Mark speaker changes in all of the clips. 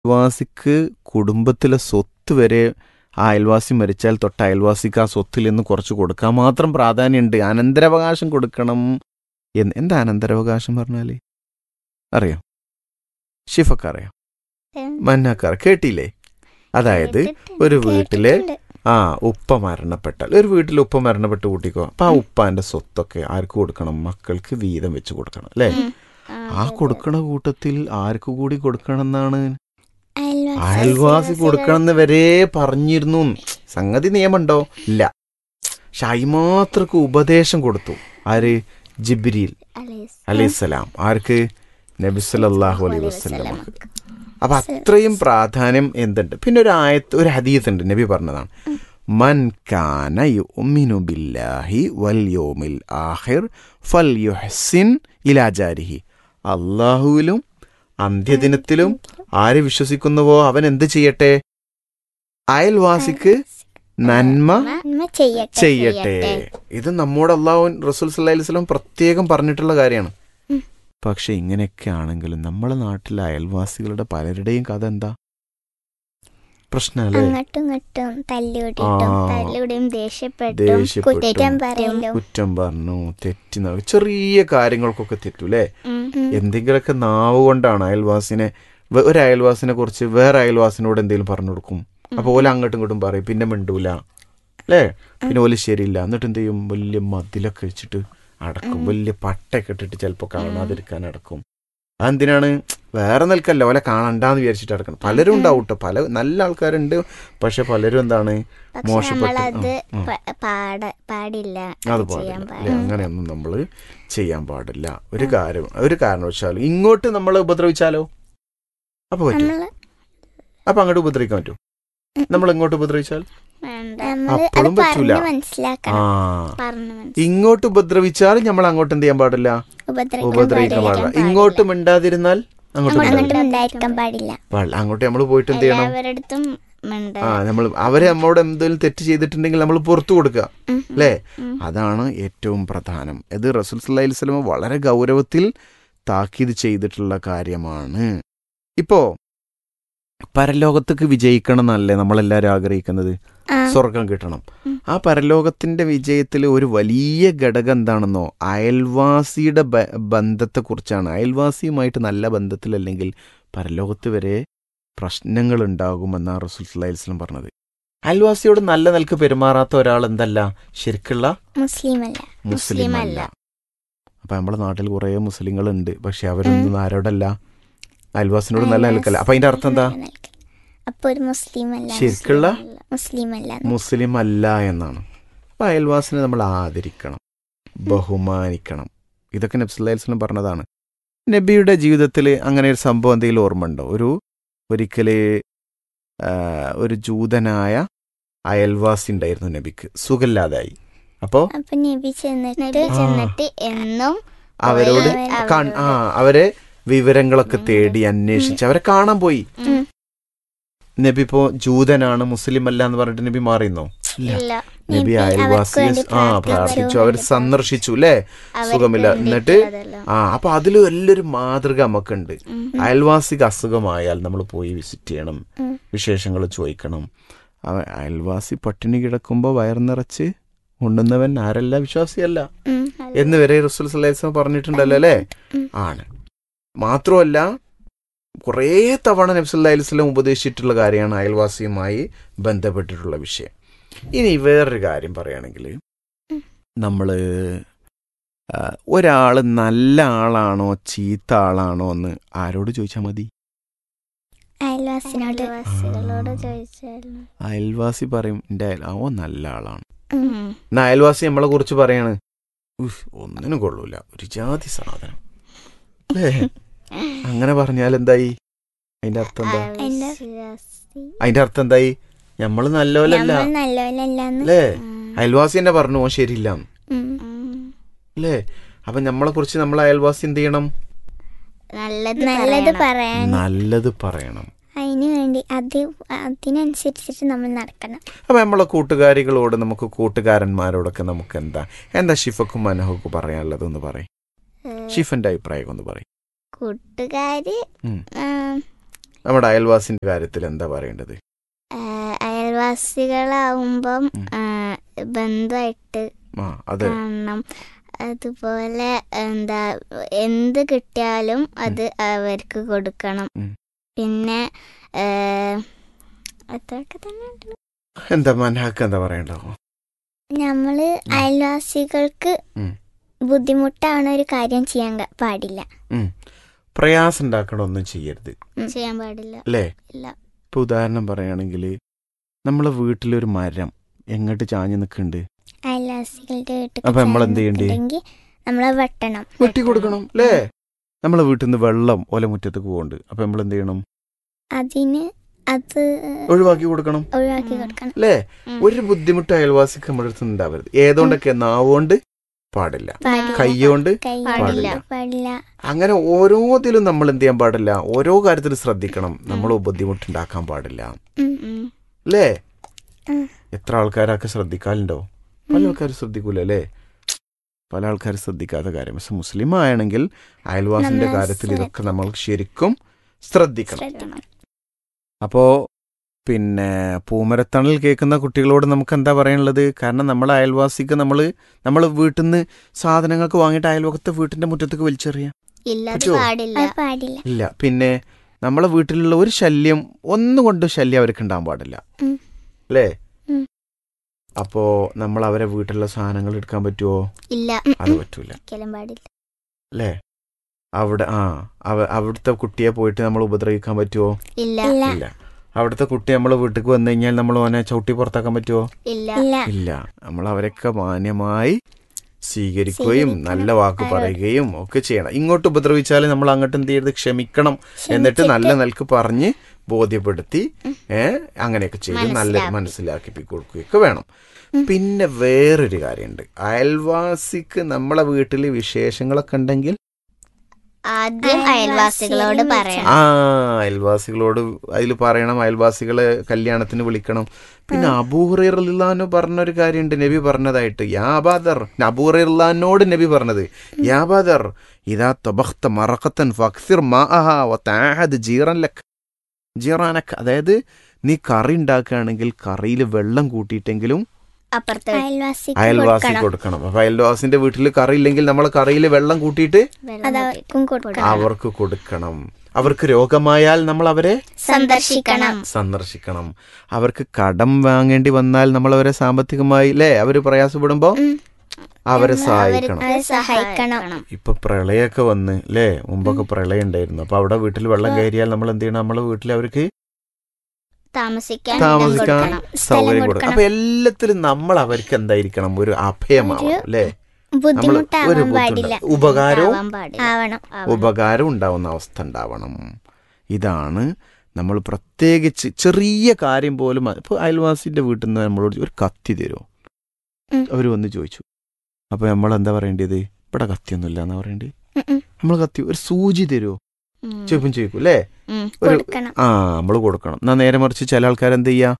Speaker 1: അയൽവാസിക്ക് കുടുംബത്തിലെ സ്വത്ത് വരെ ആ അയൽവാസി മരിച്ചാൽ തൊട്ട് അയൽവാസിക്ക് ആ സ്വത്തിൽ നിന്ന് കുറച്ച് കൊടുക്കാൻ മാത്രം പ്രാധാന്യമുണ്ട് അനന്തരാവകാശം കൊടുക്കണം എന്ന് എന്താ അനന്തരാവകാശം പറഞ്ഞാൽ അറിയാം ഷിഫക്ക് അറിയാം മന്നാക്കാർ കേട്ടില്ലേ അതായത് ഒരു വീട്ടിലെ ആ ഉപ്പ മരണപ്പെട്ടാൽ ഒരു വീട്ടിൽ ഉപ്പ മരണപ്പെട്ട് കൂട്ടിക്കോ അപ്പൊ ആ ഉപ്പാന്റെ സ്വത്തൊക്കെ ആർക്ക് കൊടുക്കണം മക്കൾക്ക് വീതം വെച്ച് കൊടുക്കണം അല്ലേ ആ കൊടുക്കണ കൂട്ടത്തിൽ ആർക്ക് കൂടി കൊടുക്കണം എന്നാണ് അയൽവാസി കൊടുക്കണം എന്ന് വരെ പറഞ്ഞിരുന്നു സംഗതി നിയമമുണ്ടോ ഇല്ല പക്ഷെ അതിമാത്രക്ക് ഉപദേശം കൊടുത്തു ആര് ജിബ്രീൽ അലൈഹിസ്സലാം ആർക്ക് നബി സല്ലല്ലാഹു അലൈഹി വസല്ലം അപ്പൊ അത്രയും പ്രാധാന്യം എന്തുണ്ട് പിന്നെ ഒരു ആയത്ത് ഒരു ഹദീസ് ഉണ്ട് നബി പറഞ്ഞതാണ് മൻ കാന യുഅ്മിനു ബില്ലാഹി വൽ യൗമിൽ ആഖിർ ഫൽയുഹ്സിൻ ഇലാ ജാരിഹി അള്ളാഹുവിലും അന്ത്യദിനത്തിലും ആര് വിശ്വസിക്കുന്നുവോ അവൻ എന്ത് ചെയ്യട്ടെ അയൽവാസിക്ക് നന്മ ചെയ്യട്ടെ ഇത് നമ്മോട് അള്ളാഹു റസൂൽ സല്ലല്ലാഹു അലൈഹി വസല്ലം പ്രത്യേകം പറഞ്ഞിട്ടുള്ള കാര്യമാണ്
Speaker 2: ഉം.
Speaker 1: പക്ഷെ ഇങ്ങനെയൊക്കെ ആണെങ്കിലും നമ്മളെ നാട്ടിലെ അയൽവാസികളുടെ പലരുടെയും കഥ എന്താ പ്രശ്നമല്ലേ
Speaker 2: അങ്ങോട്ടും ഇങ്ങോട്ടും തല്ലുകൂടിയിട്ടും
Speaker 1: ആ.
Speaker 2: തല്ലുകൂടിയും ദേഷ്യപ്പെട്ടും
Speaker 1: ദേഷ്യപ്പെട്ടും,
Speaker 2: കുറ്റം പറയലും
Speaker 1: കുറ്റം പറഞ്ഞു തെറ്റി നട- ചെറിയ കാര്യങ്ങൾക്കൊക്കെ തെറ്റൂലേ
Speaker 2: ഉം.
Speaker 1: എന്തെങ്കിലുമൊക്കെ നാവ് കൊണ്ടാണ് അയൽവാസിനെ വേ- ഒരു അയൽവാസിനെ കുറിച്ച് വേറെ അയൽവാസിനോട് എന്തെങ്കിലും പറഞ്ഞു കൊടുക്കും അപ്പൊ ഓല അങ്ങോട്ടും ഇങ്ങോട്ടും പറയും പിന്നെ മിണ്ടൂല അല്ലേ പിന്നെ ഓല് ശരിയില്ല എന്നിട്ട് എന്ത് ചെയ്യും വലിയ മതിലൊക്കെ വെച്ചിട്ട് അടക്കും വലിയ പട്ടയൊക്കെ ഇട്ടിട്ട് ചിലപ്പോൾ കാണാതിരിക്കാൻ അടക്കും അതെന്തിനാണ് വേറെ നിൽക്കല്ല ഓലെ കാണണ്ടാന്ന് വിചാരിച്ചിട്ട് അടക്കണം പലരും ഉണ്ടാവും കേട്ടോ പല നല്ല ആൾക്കാരുണ്ട് പക്ഷെ പലരും എന്താണ്
Speaker 2: പക്ഷെ
Speaker 1: മോശപ്പെട്ട
Speaker 2: നമ്മളത്
Speaker 1: ഉം, ഉം.
Speaker 2: പ- പാട പാടില്ല
Speaker 1: അത്
Speaker 2: അത്
Speaker 1: പാടില്ല
Speaker 2: ചെയ്യാൻ
Speaker 1: അല്ലേ
Speaker 2: പാടില്ല
Speaker 1: അങ്ങനെയൊന്നും നമ്മൾ ചെയ്യാൻ പാടില്ല ഒരു കാര്യം ഒരു കാരണവശാലും ഇങ്ങോട്ട് നമ്മൾ ഉപദ്രവിച്ചാലോ അപ്പൊ പറ്റും
Speaker 2: നമ്മള്
Speaker 1: അപ്പൊ അങ്ങോട്ട് ഉപദ്രവിക്കാൻ പറ്റും നമ്മൾ ഇങ്ങോട്ട് ഉപദ്രവിച്ചാൽ
Speaker 2: നമ്മള് അത്
Speaker 1: അപ്പോഴും പറ്റൂല.
Speaker 2: പറഞ്ഞ് മനസ്സിലാക്കണം
Speaker 1: ആ
Speaker 2: പറഞ്ഞു മനസ്സിലാക്കണം
Speaker 1: ഇങ്ങോട്ട് ഉപദ്രവിച്ചാൽ നമ്മൾ അങ്ങോട്ട് എന്ത് ചെയ്യാൻ പാടില്ല ഉപദ്രവിക്കാൻ പാടില്ല ഇങ്ങോട്ട് മിണ്ടാതിരുന്നാൽ അങ്ങോട്ട്
Speaker 2: അങ്ങോട്ട്
Speaker 1: മിണ്ടാതിരിക്കാൻ
Speaker 2: ഉണ്ടായിരിക്കാൻ പാടില്ല
Speaker 1: പാടില്ല അങ്ങോട്ട് നമ്മൾ പോയിട്ട് എന്ത് ചെയ്യണം
Speaker 2: എല്ലാവരടുത്തും മിണ്ട
Speaker 1: ആ നമ്മൾ അവരെ നമ്മളോട് എന്തെങ്കിലും തെറ്റ് ചെയ്തിട്ടുണ്ടെങ്കിൽ നമ്മൾ പുറത്തു കൊടുക്കുക
Speaker 2: ഉം.
Speaker 1: അല്ലേ
Speaker 2: ഉം.
Speaker 1: അതാണ് ഏറ്റവും പ്രധാനം ഇത് റസൂൽ സല്ലല്ലാഹു അലൈഹി വസല്ലം വളരെ ഗൗരവത്തിൽ താക്കീത് ചെയ്തിട്ടുള്ള കാര്യമാണ് ഇപ്പോ പരലോകത്തേക്ക് വിജയിക്കണം എന്നല്ലേ നമ്മളെല്ലാവരും ആഗ്രഹിക്കുന്നത്
Speaker 2: ആ.
Speaker 1: സ്വർഗം കിട്ടണം
Speaker 2: ഉം.
Speaker 1: ആ പരലോകത്തിന്റെ വിജയത്തിൽ ഒരു വലിയ ഘടകം എന്താണെന്നോ അയൽവാസിയുടെ ബ- ബന്ധത്തെക്കുറിച്ചാണ് അയൽവാസിയുമായിട്ട് നല്ല ബന്ധത്തിലല്ലെങ്കിൽ പരലോകത്ത് വരെ പ്രശ്നങ്ങൾ ഉണ്ടാകുമെന്നാണ് റസൂൽ സല്ലല്ലാഹു അലൈഹി വസല്ലം പറഞ്ഞത് അയൽവാസിയോട് നല്ല നിലക്ക് പെരുമാറാത്ത ഒരാൾ എന്തല്ല ശരിക്കുള്ള
Speaker 2: മുസ്ലിം അല്ല
Speaker 1: മുസ്ലിം അല്ല അപ്പൊ നമ്മുടെ നാട്ടിൽ കുറെ മുസ്ലിങ്ങളുണ്ട് പക്ഷെ അവരൊന്നും ആരോടല്ല അയൽവാസിനോട് നല്ല നിൽക്കല്ല അപ്പൊ അതിന്റെ അർത്ഥം എന്താ
Speaker 2: അപ്പൊ ഒരു മുസ്ലിം അല്ല
Speaker 1: ശരിക്കുള്ള
Speaker 2: മുസ്ലിം അല്ല
Speaker 1: മുസ്ലിം അല്ല എന്നാണ് അപ്പൊ അയൽവാസിനെ നമ്മൾ ആദരിക്കണം ബഹുമാനിക്കണം ഇതൊക്കെ നബ്സുല്ലാസ്ലം പറഞ്ഞതാണ് നബിയുടെ ജീവിതത്തിൽ അങ്ങനെ ഒരു സംഭവം എന്തെങ്കിലും ഓർമ്മ ഉണ്ടോ ഒരു ഒരിക്കല് ആ, ഒരു ജൂതനായ അയൽവാസി ഉണ്ടായിരുന്നു നബിക്ക് സുഖമില്ലാതായി അപ്പോൾ
Speaker 2: അപ്പൊ നബി ചെന്നിട്ട് ചെന്നിട്ട് എന്നും
Speaker 1: അവരോട്
Speaker 2: അവരോട്
Speaker 1: കാൺ- ആ അവരെ വിവരങ്ങളൊക്കെ തേടി അന്വേഷിച്ച് അവരെ കാണാൻ പോയി
Speaker 2: ഉം.
Speaker 1: നബി ഇപ്പോ ജൂതനാണ് മുസ്ലിം അല്ല എന്ന് പറഞ്ഞിട്ട് നബി മാറിയുന്നോ ഇല്ല
Speaker 2: ഇല്ല
Speaker 1: നബി
Speaker 2: അവർക്ക്
Speaker 1: അയൽവാസിയെ
Speaker 2: വേണ്ടി
Speaker 1: ആ പ്രാർത്ഥിച്ചു അവർ
Speaker 2: അവർക്ക്
Speaker 1: സന്ദർശിച്ചു അല്ലേ
Speaker 2: അവർക്ക്
Speaker 1: സുഖമില്ല എന്നിട്ട്
Speaker 2: വേണ്ടിയിട്ടുള്ളതല്ലോ.
Speaker 1: ആ അപ്പൊ അതിൽ വലിയൊരു മാതൃക നമുക്കുണ്ട്
Speaker 2: ഉം.
Speaker 1: അയൽവാസിക്ക് അസുഖമായാൽ നമ്മൾ പോയി വിസിറ്റ് ചെയ്യണം
Speaker 2: ഉം.
Speaker 1: വിശേഷങ്ങൾ ചോദിക്കണം അവ- അയൽവാസി പട്ടിണി കിടക്കുമ്പോൾ വയർ നിറച്ച് ഉണ്ണുന്നവൻ ആരല്ല വിശ്വാസിയല്ല
Speaker 2: ഉം.
Speaker 1: എന്ന് വരെ റസൂൽ സല്ലാസ്ലം പറഞ്ഞിട്ടുണ്ടല്ലോ അല്ലേ
Speaker 2: ഉം.
Speaker 1: ആണ് മാത്രമല്ല കുറേ തവണ നബ്സല്ലാ അലിസ്ലം ഉപദേശിച്ചിട്ടുള്ള കാര്യമാണ് അയൽവാസിയുമായി ബന്ധപ്പെട്ടിട്ടുള്ള വിഷയം ഇനി വേറൊരു കാര്യം പറയുകയാണെങ്കിൽ
Speaker 2: ഉം.
Speaker 1: നമ്മൾ ഒരാൾ നല്ല ആളാണോ ചീത്ത ആളാണോ എന്ന് ആരോട് ചോദിച്ചാൽ മതി
Speaker 2: അയൽവാസിനോട്
Speaker 3: അയൽവാസികളോട് ചോദിച്ചാലും
Speaker 1: അയൽവാസി പറയും എൻ്റെ അയൽ അവൻ നല്ല ആളാണ്
Speaker 2: ഉം.
Speaker 1: എന്നാ അയൽവാസി നമ്മളെ കുറിച്ച് പറയാണ് ഉഫ്, ഒന്നിനും കൊള്ളൂല ഒരു ജാതി സാധനം അല്ലേ അങ്ങനെ പറഞ്ഞാൽ എന്തായി അതിന്റെ അർത്ഥം എന്താ
Speaker 3: അവിശ്വാസി
Speaker 1: അതിന്റെ അർത്ഥം എന്തായി നമ്മൾ നല്ലവരല്ല
Speaker 2: നമ്മൾ നല്ലവരല്ലാന്ന്
Speaker 1: അല്ലേ അയൽവാസി തന്നെ പറഞ്ഞു ഓ ശരിയില്ല
Speaker 2: ഉം.
Speaker 1: അല്ലേ അപ്പൊ നമ്മളെ കുറിച്ച് നമ്മൾ അയൽവാസി എന്ത് ചെയ്യണം
Speaker 3: നല്ലത്
Speaker 2: നല്ലത്
Speaker 3: പറയണം.
Speaker 2: പറയാൻ
Speaker 1: നല്ലത് പറയണം
Speaker 2: അതിനു വേണ്ടി അത് അതിനനുസരിച്ചിട്ട് നമ്മൾ നടക്കണം
Speaker 1: അപ്പൊ നമ്മളെ കൂട്ടുകാരികളോട് നമുക്ക് കൂട്ടുകാരന്മാരോടൊക്കെ നമുക്ക് എന്താ എന്താ ഷിഫക്കും മനോഹക്കും പറയാനുള്ളത് ഒന്ന് പറയും
Speaker 3: ഏഹ്,
Speaker 1: ഷിഫന്റെ അഭിപ്രായം ഒന്ന് പറയും
Speaker 3: കൂട്ടുകാര്
Speaker 1: ഉം.
Speaker 3: ആം,
Speaker 1: നമ്മുടെ അയൽവാസിന്റെ കാര്യത്തിൽ എന്താ പറയേണ്ടത്
Speaker 3: ആ, അയൽവാസികളാവുമ്പം
Speaker 1: ഉം.
Speaker 3: ആ, ബന്ധമായിട്ട്
Speaker 1: ആ അതെ
Speaker 3: കാണണം അതുപോലെ എന്താ എന്ത് കിട്ടിയാലും അത് അവർക്ക് കൊടുക്കണം
Speaker 1: ഉം.
Speaker 3: പിന്നെ ഏ, അത്രയൊക്കെ തന്നെ ഉള്ളു.
Speaker 1: എന്താ മനാക്ക് എന്താ പറയണ്ടാവോ
Speaker 2: നമ്മള് അയൽവാസികൾക്ക്
Speaker 1: ഉം.
Speaker 2: ബുദ്ധിമുട്ടാണ് ഒരു കാര്യം ചെയ്യാൻ ക- പാടില്ല
Speaker 1: പ്രയാസം ഉണ്ടാക്കണ ഒന്നും ചെയ്യരുത്
Speaker 3: ചെയ്യാൻ പാടില്ല
Speaker 1: അല്ലേ
Speaker 3: ഇല്ല
Speaker 1: ഇപ്പൊ ഉദാഹരണം പറയുകയാണെങ്കിൽ നമ്മളെ വീട്ടിലൊരു മരം എങ്ങോട്ട് ചാഞ്ഞു നിൽക്കുന്നുണ്ട്
Speaker 2: അയൽവാസികളുടെ വീട്ടിൽ
Speaker 1: അപ്പൊ നമ്മൾ എന്ത് ചെയ്യണ്ടേ?
Speaker 2: നമ്മളെ വെട്ടണം
Speaker 1: വെട്ടി കൊടുക്കണം അല്ലേ നമ്മളെ വീട്ടിൽ നിന്ന് വെള്ളം ഓലമുറ്റത്തേക്ക് പോകുന്നുണ്ട് അപ്പൊ നമ്മൾ എന്ത് ചെയ്യണം
Speaker 2: അതിന് അത്
Speaker 1: ഒഴിവാക്കി കൊടുക്കണം
Speaker 2: ഒഴിവാക്കി
Speaker 3: ഉം.
Speaker 2: കൊടുക്കണം
Speaker 1: അല്ലേ
Speaker 3: ഉം.
Speaker 1: ഒരു ബുദ്ധിമുട്ട് അയൽവാസിക്ക് നമ്മുടെ അടുത്ത് ഉണ്ടാവരുത് ഏതുകൊണ്ടൊക്കെ നാവുകൊണ്ട് പാടില്ല
Speaker 2: പാടില്ല.
Speaker 1: കൈകൊണ്ട്
Speaker 2: കൈ
Speaker 3: പാടില്ല.
Speaker 2: പാടില്ല
Speaker 1: അങ്ങനെ ഓരോതിലും നമ്മൾ എന്ത് ചെയ്യാൻ പാടില്ല ഓരോ കാര്യത്തിലും ശ്രദ്ധിക്കണം നമ്മൾ ബുദ്ധിമുട്ടുണ്ടാക്കാൻ പാടില്ല
Speaker 2: ഉം.
Speaker 3: ഉം.
Speaker 1: അല്ലേ
Speaker 2: ഉം.
Speaker 1: എത്ര ആൾക്കാരൊക്കെ ശ്രദ്ധിക്കാറുണ്ടോ പല ആൾക്കാരും ശ്രദ്ധിക്കൂല അല്ലേ പല ആൾക്കാരും ശ്രദ്ധിക്കാത്ത കാര്യം പക്ഷെ മുസ്ലിം ആണെങ്കിൽ അയൽവാസിന്റെ
Speaker 2: നമ്മൾ
Speaker 1: കാര്യത്തിൽ ഇതൊക്കെ
Speaker 2: ശ്രദ്ധിക്കണം.
Speaker 1: നമ്മൾ ശരിക്കും ശ്രദ്ധിക്കണം
Speaker 2: ശ്രദ്ധിക്കണം.
Speaker 1: അപ്പോ പിന്നെ പൂമരത്തണൽ കേൾക്കുന്ന കുട്ടികളോട് നമുക്ക് എന്താ പറയാനുള്ളത് കാരണം നമ്മളെ അയൽവാസിക്ക് നമ്മൾ നമ്മൾ വീട്ടിൽ നിന്ന് സാധനങ്ങൾക്ക് വാങ്ങിയിട്ട് അയൽവക്കത്തെ വീട്ടിന്റെ മുറ്റത്തേക്ക് വലിച്ചെറിയാം
Speaker 3: ഇല്ല അത്
Speaker 1: പറ്റുവോ?
Speaker 3: പാടില്ല
Speaker 2: അത് പാടില്ല
Speaker 1: ഇല്ല പിന്നെ നമ്മളെ വീട്ടിലുള്ള ഒരു ശല്യം ഒന്നുകൊണ്ട് ശല്യം അവർക്ക് ഉണ്ടാകാൻ പാടില്ല
Speaker 2: ഉം.
Speaker 1: അല്ലേ
Speaker 2: ഉം.
Speaker 1: അപ്പോ നമ്മൾ അവരെ വീട്ടിലുള്ള സാധനങ്ങൾ എടുക്കാൻ പറ്റുമോ
Speaker 3: ഇല്ല
Speaker 1: അത് പറ്റൂല
Speaker 3: ഒരിക്കലും പാടില്ല
Speaker 1: അല്ലേ അവിടെ ആ അവ അവിടുത്തെ കുട്ടിയെ പോയിട്ട് നമ്മൾ ഉപദ്രവിക്കാൻ പറ്റുമോ
Speaker 3: ഇല്ല
Speaker 2: ഇല്ല
Speaker 1: ഇല്ല അവിടുത്തെ കുട്ടി നമ്മളെ വീട്ടിലേക്ക് വന്നു കഴിഞ്ഞാൽ നമ്മൾ ഓനെ ചവിട്ടി പുറത്താക്കാൻ പറ്റുമോ
Speaker 3: ഇല്ല
Speaker 2: ഇല്ല
Speaker 1: ഇല്ല നമ്മൾ അവരൊക്കെ മാന്യമായി സ്വീകരിക്കുകയും
Speaker 2: സ്വീകരിക്കണം.
Speaker 1: നല്ല വാക്ക്
Speaker 2: അവരോട്.
Speaker 1: പറയുകയും ഒക്കെ ചെയ്യണം ഇങ്ങോട്ട് ഉപദ്രവിച്ചാൽ നമ്മൾ അങ്ങോട്ട് എന്ത് ചെയ്യരുത് ക്ഷമിക്കണം എന്നിട്ട് നല്ല നിലക്ക് പറഞ്ഞ് ബോധ്യപ്പെടുത്തി ഏ അങ്ങനെയൊക്കെ ചെയ്ത് നല്ല
Speaker 3: മനസ്സിലാക്കി.
Speaker 1: മനസ്സിലാക്കി കൊടുക്കുകയൊക്കെ വേണം പിന്നെ വേറൊരു കാര്യമുണ്ട് അയൽവാസിക്ക് നമ്മളെ വീട്ടിൽ വിശേഷങ്ങളൊക്കെ ഉണ്ടെങ്കിൽ
Speaker 3: ആദ്യം അയൽവാസികളോട് പറയണം
Speaker 1: ആ അയൽവാസികളോട് അതിൽ പറയണം അയൽവാസികളെ കല്യാണത്തിന് വിളിക്കണം പിന്നെ അബൂഹറിർലാനോ പറഞ്ഞൊരു കാര്യമുണ്ട് നബി പറഞ്ഞതായിട്ട് യാബാദർ അബൂഹറിർലാനോട് നബി പറഞ്ഞത് യാബാദർ ഇതാ തൊബഖ്ത മറക്കത്തൻ ഫക്സിർ മാഅഹ വതാഹദ് ജീറൻ ലക് ജീറാനക് അതായത് നീ കറി ഉണ്ടാക്കുകയാണെങ്കിൽ കറിയിൽ വെള്ളം കൂട്ടിയിട്ടെങ്കിലും
Speaker 3: അപ്പുറത്തെ
Speaker 2: അയൽവാസിക്ക്
Speaker 1: അയൽവാസി
Speaker 2: കൊടുക്കണം
Speaker 1: കൊടുക്കണം അപ്പൊ അയൽവാസിന്റെ വീട്ടിൽ കറി ഇല്ലെങ്കിൽ നമ്മൾ കറിയിൽ വെള്ളം കൂട്ടിയിട്ട്
Speaker 3: വെള്ളം
Speaker 2: അത്
Speaker 3: കൂട്ടിയിട്ട്
Speaker 2: അവർക്കും കൊടുക്കണം
Speaker 1: അവർക്ക് കൊടുക്കണം അവർക്ക് രോഗമായാൽ നമ്മൾ അവരെ
Speaker 3: സന്ദർശിക്കണം
Speaker 1: സന്ദർശിക്കണം അവർക്ക് കടം വാങ്ങേണ്ടി വന്നാൽ നമ്മൾ അവരെ സാമ്പത്തികമായി അല്ലേ അവര് പ്രയാസപ്പെടുമ്പോ
Speaker 2: ഉം.
Speaker 1: അവരെ
Speaker 3: എന്ന്
Speaker 1: സഹായിക്കണം
Speaker 2: അവരെ സഹായിക്കണം.
Speaker 1: ഇപ്പൊ പ്രളയമൊക്കെ വന്ന് അല്ലേ മുമ്പൊക്കെ പ്രളയം ഉണ്ടായിരുന്നു അപ്പൊ അവിടെ വീട്ടിൽ വെള്ളം കയറിയാൽ നമ്മൾ എന്ത് ചെയ്യണം നമ്മളെ വീട്ടിൽ അവർക്ക്
Speaker 3: താമസിക്കാൻ ഇടം
Speaker 1: താമസിക്കാൻ
Speaker 3: കൊടുക്കണം.
Speaker 1: സൗകര്യം കൊടുക്കണം
Speaker 2: കൊടുക്കണം.
Speaker 1: അപ്പൊ എല്ലാത്തിലും നമ്മൾ അവർക്ക് എന്തായിരിക്കണം ഒരു അഭയമാവണം
Speaker 2: ഒരു
Speaker 1: അല്ലേ ഒരു
Speaker 2: ബുദ്ധിമുട്ടാവാൻ പാടില്ല
Speaker 1: ബുദ്ധിമുട്ട് ഉപകാരവും
Speaker 3: ആവാൻ പാടില്ല.
Speaker 2: ആവണം
Speaker 3: ആവണം.
Speaker 1: ഉപകാരം ഉണ്ടാവുന്ന അവസ്ഥ ഉണ്ടാവണം ഇതാണ് നമ്മൾ പ്രത്യേകിച്ച് ചെറിയ കാര്യം പോലും ഇപ്പോൾ അയൽവാസിന്റെ വീട്ടിൽ നിന്ന് നമ്മളോട് ഒരു കത്തി തരുമോ
Speaker 2: ഉം.
Speaker 1: അവർ വന്ന് ചോദിച്ചു അപ്പോൾ നമ്മൾ എന്താ പറയേണ്ടത് ഇവിടെ കത്തിയൊന്നുമില്ല എന്നാ പറയേണ്ടത്
Speaker 2: ഉം ഉം.
Speaker 1: നമ്മൾ കത്തി ഒരു സൂചി തരുമോ
Speaker 3: ഉം.
Speaker 1: ചോദിക്കും ചോദിക്കും അല്ലേ
Speaker 3: ഉം.
Speaker 1: ഒരു
Speaker 2: കൊടുക്കണം
Speaker 1: ആ നമ്മൾ കൊടുക്കണം എന്നാ നേരെ മറിച്ച് ചില ആൾക്കാർ എന്ത് ചെയ്യാ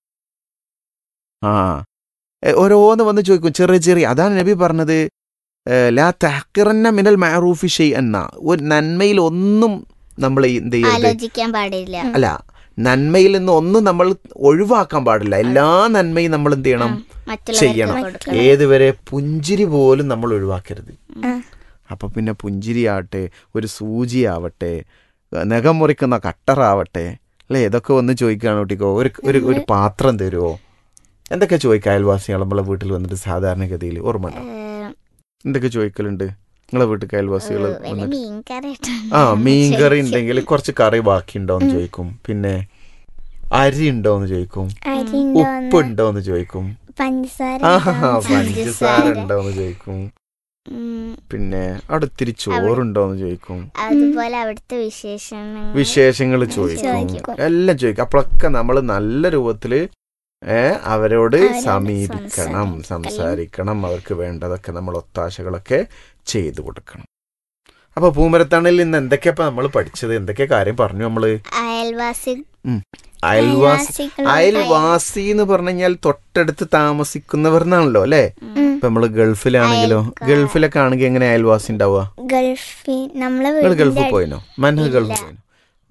Speaker 1: ആ എ, ഓരോന്ന് വന്ന് ചോദിക്കും ചെറിയ ചെറിയ അതാണ് നബി പറഞ്ഞത് ഏ, ലാ തഹക്കിറന്ന മിനൽ മഅറൂഫി ഷെയ് എന്ന ഒരു നന്മയിൽ ഒന്നും നമ്മൾ എന്ത് ചെയ്യരുത്
Speaker 3: ആലോചിക്കാൻ പാടില്ല
Speaker 1: അല്ല നന്മയിൽ നിന്ന് ഒന്നും നമ്മൾ ഒഴിവാക്കാൻ പാടില്ല എല്ലാ നന്മയും നമ്മൾ എന്ത് ചെയ്യണം
Speaker 3: ഉം. മറ്റുള്ളവർക്ക്
Speaker 1: ചെയ്യണം.
Speaker 3: കൊടുക്കണം
Speaker 1: ഏതുവരെ പുഞ്ചിരി പോലും നമ്മൾ ഒഴിവാക്കരുത്
Speaker 2: ആ.
Speaker 1: അപ്പൊ പിന്നെ പുഞ്ചിരിയാവട്ടെ ഒരു സൂചിയാവട്ടെ നഖം മുറിക്കുന്ന കട്ടറാവട്ടെ അല്ലേ ഇതൊക്കെ വന്ന് ചോദിക്കുകയാണ് കുട്ടിക്കോ ഒരു ഒരു ഒരു പാത്രം തരുമോ എന്തൊക്കെ ചോദിക്കുക അയൽവാസികൾ നമ്മളെ വീട്ടിൽ വന്നിട്ട് സാധാരണഗതിയിൽ ഓർമ്മ ഉണ്ടോ
Speaker 3: ഏഹ്,
Speaker 1: എന്തൊക്കെ ചോദിക്കലുണ്ട് നിങ്ങളെ വീട്ടിൽ അയൽവാസികൾ
Speaker 3: വല്ല
Speaker 1: വന്നിട്ട്
Speaker 3: മീൻ കറി
Speaker 1: ആ മീൻ കറി ഉണ്ടെങ്കിൽ കുറച്ച് കറി ബാക്കി ഉണ്ടോന്ന് ചോദിക്കും പിന്നെ അരി ഉണ്ടോന്ന് ചോദിക്കും
Speaker 2: അരി
Speaker 1: ഉപ്പ് ഉണ്ടോന്ന് ചോദിക്കും
Speaker 2: പഞ്ചസാര
Speaker 1: ആ
Speaker 2: ഉണ്ടോന്ന്
Speaker 1: പഞ്ചസാര ഉണ്ടോന്ന് ചോദിക്കും
Speaker 3: ഉം,
Speaker 1: പിന്നെ അവിടെ ഇത്തിരി ചോറുണ്ടോന്ന് ചോദിക്കും
Speaker 3: അതുപോലെ അവിടുത്തെ വിശേഷങ്ങൾ
Speaker 1: വിശേഷങ്ങൾ ചോദിക്കും
Speaker 2: ചോദിക്കും.
Speaker 1: എല്ലാം ചോദിക്കും അപ്പോഴൊക്കെ നമ്മൾ നല്ല രൂപത്തില് ഏ അവരോട്
Speaker 2: അവരോട്
Speaker 1: സമീപിക്കണം
Speaker 3: സംസാരിക്കണം.
Speaker 1: സംസാരിക്കണം അവർക്ക് വേണ്ടതൊക്കെ നമ്മൾ ഒത്താശകളൊക്കെ ചെയ്തു കൊടുക്കണം അപ്പൊ പൂമരത്തണലിൽ നിന്ന് എന്തൊക്കെയാ നമ്മൾ പഠിച്ചത് എന്തൊക്കെ കാര്യം പറഞ്ഞു നമ്മള്
Speaker 3: അയൽവാസി
Speaker 1: അയൽവാസി
Speaker 2: അയൽവാസികളോട്
Speaker 1: അയൽവാസി എന്ന് പറഞ്ഞു കഴിഞ്ഞാൽ തൊട്ടടുത്ത് താമസിക്കുന്നവർ എന്നാണല്ലോ അല്ലേ
Speaker 2: ഉം.
Speaker 1: ഇപ്പൊ നമ്മള് ഗൾഫിലാണെങ്കിലോ
Speaker 3: അയൽക്കാർ.
Speaker 1: ഗൾഫിലൊക്കെ ആണെങ്കിൽ എങ്ങനെ അയൽവാസി ഉണ്ടാവുക
Speaker 2: ഗൾഫിൽ നമ്മളെ
Speaker 1: നിങ്ങൾ ഗൾഫിൽ
Speaker 2: വീടിന്റെ
Speaker 1: പോയിനോ മനു
Speaker 3: ഇല്ല.
Speaker 1: ഗൾഫിൽ പോയിനോ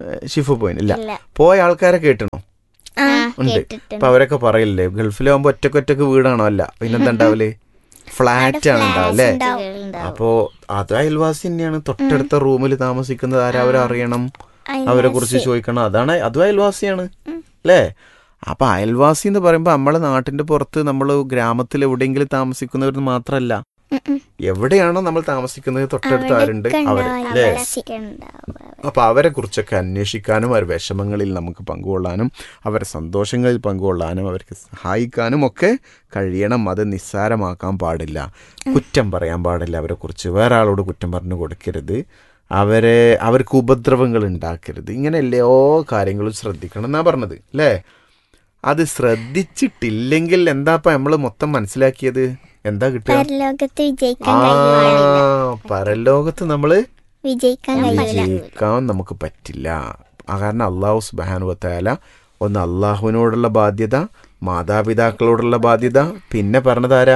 Speaker 1: ഏഹ്, ഷിഫ പോയിന് ഇല്ല
Speaker 3: ഇല്ല
Speaker 1: പോയ ആൾക്കാരെ കേട്ടണോ
Speaker 3: ആ
Speaker 1: ഉണ്ട്.
Speaker 3: കേട്ടിട്ടുണ്ട്
Speaker 1: അപ്പൊ അവരൊക്കെ പറയില്ലേ ഗൾഫിലാവുമ്പോ ഒറ്റക്ക് ഒറ്റക്ക് വീടാണോ അല്ല പിന്നെന്താ ഉണ്ടാവില്ലേ ഫ്ലാറ്റ് ആണ് ഉണ്ടാവില്ലേ
Speaker 3: ഉണ്ടാവും.
Speaker 1: അപ്പോ അത് അയൽവാസി തന്നെയാണ് തൊട്ടടുത്ത റൂമിൽ താമസിക്കുന്നത് ആരാ അവരറിയണം അവരെ കുറിച്ച് ചോദിക്കണം അതാണ് അതും അയൽവാസിയാണ് അല്ലേ അപ്പൊ അയൽവാസി എന്ന് പറയുമ്പോൾ നമ്മളെ നാട്ടിന്റെ പുറത്ത് നമ്മൾ ഗ്രാമത്തിൽ എവിടെയെങ്കിലും താമസിക്കുന്നവർ മാത്രമല്ല എവിടെയാണോ നമ്മൾ താമസിക്കുന്നത് തൊട്ടടുത്ത് ആരുണ്ട് അവർ അല്ലേ
Speaker 3: അവരൊക്കെ ഉണ്ടാവും.
Speaker 1: അപ്പൊ അവരെ കുറിച്ചൊക്കെ അന്വേഷിക്കാനും അവരുടെ വിഷമങ്ങളിൽ നമുക്ക് പങ്കുകൊള്ളാനും അവരുടെ സന്തോഷങ്ങളിൽ പങ്കുകൊള്ളാനും അവർക്ക് സഹായിക്കാനും ഒക്കെ കഴിയണം അത് നിസ്സാരമാക്കാൻ പാടില്ല കുറ്റം പറയാൻ പാടില്ല അവരെ കുറിച്ച് വേറെ ആളോട് കുറ്റം പറഞ്ഞു കൊടുക്കരുത് അവരെ അവർക്ക് ഉപദ്രവങ്ങൾ ഉണ്ടാക്കരുത് ഇങ്ങനെ എല്ലാ കാര്യങ്ങളും ശ്രദ്ധിക്കണം എന്നാ പറഞ്ഞത് അല്ലേ അത് ശ്രദ്ധിച്ചിട്ടില്ലെങ്കിൽ എന്താ നമ്മൾ മൊത്തം മനസ്സിലാക്കിയത് എന്താ കിട്ടുക
Speaker 2: പരലോകത്ത് വിജയിക്കാൻ
Speaker 1: ആ
Speaker 2: കഴിയില്ല
Speaker 1: പരലോകത്ത് നമ്മള്
Speaker 2: വിജയിക്കാൻ കഴിയില്ല
Speaker 1: വിജയിക്കാൻ നമുക്ക് പറ്റില്ല ആ കാരണം അള്ളാഹു സുബാനുവത്തായാല ഒന്ന് അള്ളാഹുവിനോടുള്ള ബാധ്യത മാതാപിതാക്കളോടുള്ള ബാധ്യത പിന്നെ പറഞ്ഞതാരാ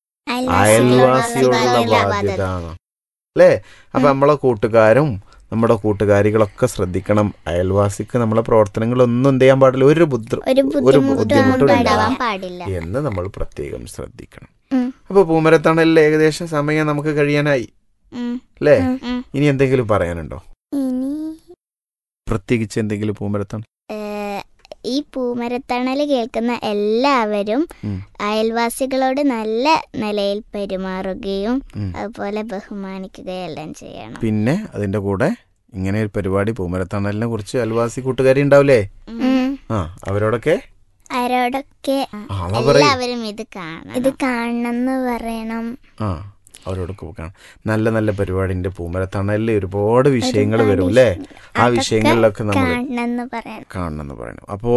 Speaker 1: അയൽവാസിയോടുള്ള ബാധ്യത അല്ലേ അപ്പൊ നമ്മളെ കൂട്ടുകാരും നമ്മുടെ കൂട്ടുകാരികളൊക്കെ ശ്രദ്ധിക്കണം അയൽവാസിക്ക് നമ്മളെ പ്രവർത്തനങ്ങളൊന്നും എന്ത് ചെയ്യാൻ പാടില്ല ഒരു ബുദ്ധ
Speaker 2: ഒരു
Speaker 1: ഒരു
Speaker 2: ബുദ്ധിമുട്ടും
Speaker 1: ബുദ്ധിമുട്ടും
Speaker 2: ഉണ്ടാവാൻ
Speaker 3: ഉണ്ടാവാൻ പാടില്ല
Speaker 1: എന്ന് നമ്മൾ പ്രത്യേകം ശ്രദ്ധിക്കണം
Speaker 2: ഉം.
Speaker 1: അപ്പൊ പൂമരത്തണലിൽ ഏകദേശം സമയം നമുക്ക് കഴിയാനായി
Speaker 3: ഉം,
Speaker 1: അല്ലേ
Speaker 3: ഉം.
Speaker 1: ഇനി എന്തെങ്കിലും പറയാനുണ്ടോ
Speaker 2: ഇനി
Speaker 1: പ്രത്യേകിച്ച് എന്തെങ്കിലും പൂമരത്തണൽ
Speaker 3: ഏഹ്, ഈ പൂമരത്തണല് കേൾക്കുന്ന എല്ലാവരും
Speaker 1: ഉം.
Speaker 3: അയൽവാസികളോട് നല്ല നിലയിൽ പെരുമാറുകയും
Speaker 1: ഉം.
Speaker 3: അതുപോലെ ബഹുമാനിക്കുകയും എല്ലാം ചെയ്യണം
Speaker 1: പിന്നെ അതിന്റെ കൂടെ ഇങ്ങനെ ഒരു പരിപാടി പൂമരത്തണലിനെ കുറിച്ച് അയൽവാസി കൂട്ടുകാരി ഉണ്ടാവില്ലേ
Speaker 2: ഉം.
Speaker 1: ആ അവരോടൊക്കെ
Speaker 2: ആരോടൊക്കെ
Speaker 1: ആ എന്നാ പറയൂ
Speaker 3: എല്ലാവരും ഇത് കാണണം
Speaker 2: ഇത് കാണണമെന്ന് പറയണം
Speaker 1: ആ അവരോടൊക്കെ കാണാം നല്ല നല്ല പരിപാടിന്റെ പൂമരത്തണലിൽ ഒരുപാട് വിഷയങ്ങൾ വരും അല്ലേ ആ
Speaker 2: അതൊക്കെ
Speaker 1: വിഷയങ്ങളിലൊക്കെ നമ്മൾ
Speaker 2: കാണണമെന്ന് പറയണം
Speaker 1: കാണണമെന്ന് പറയണം അപ്പോ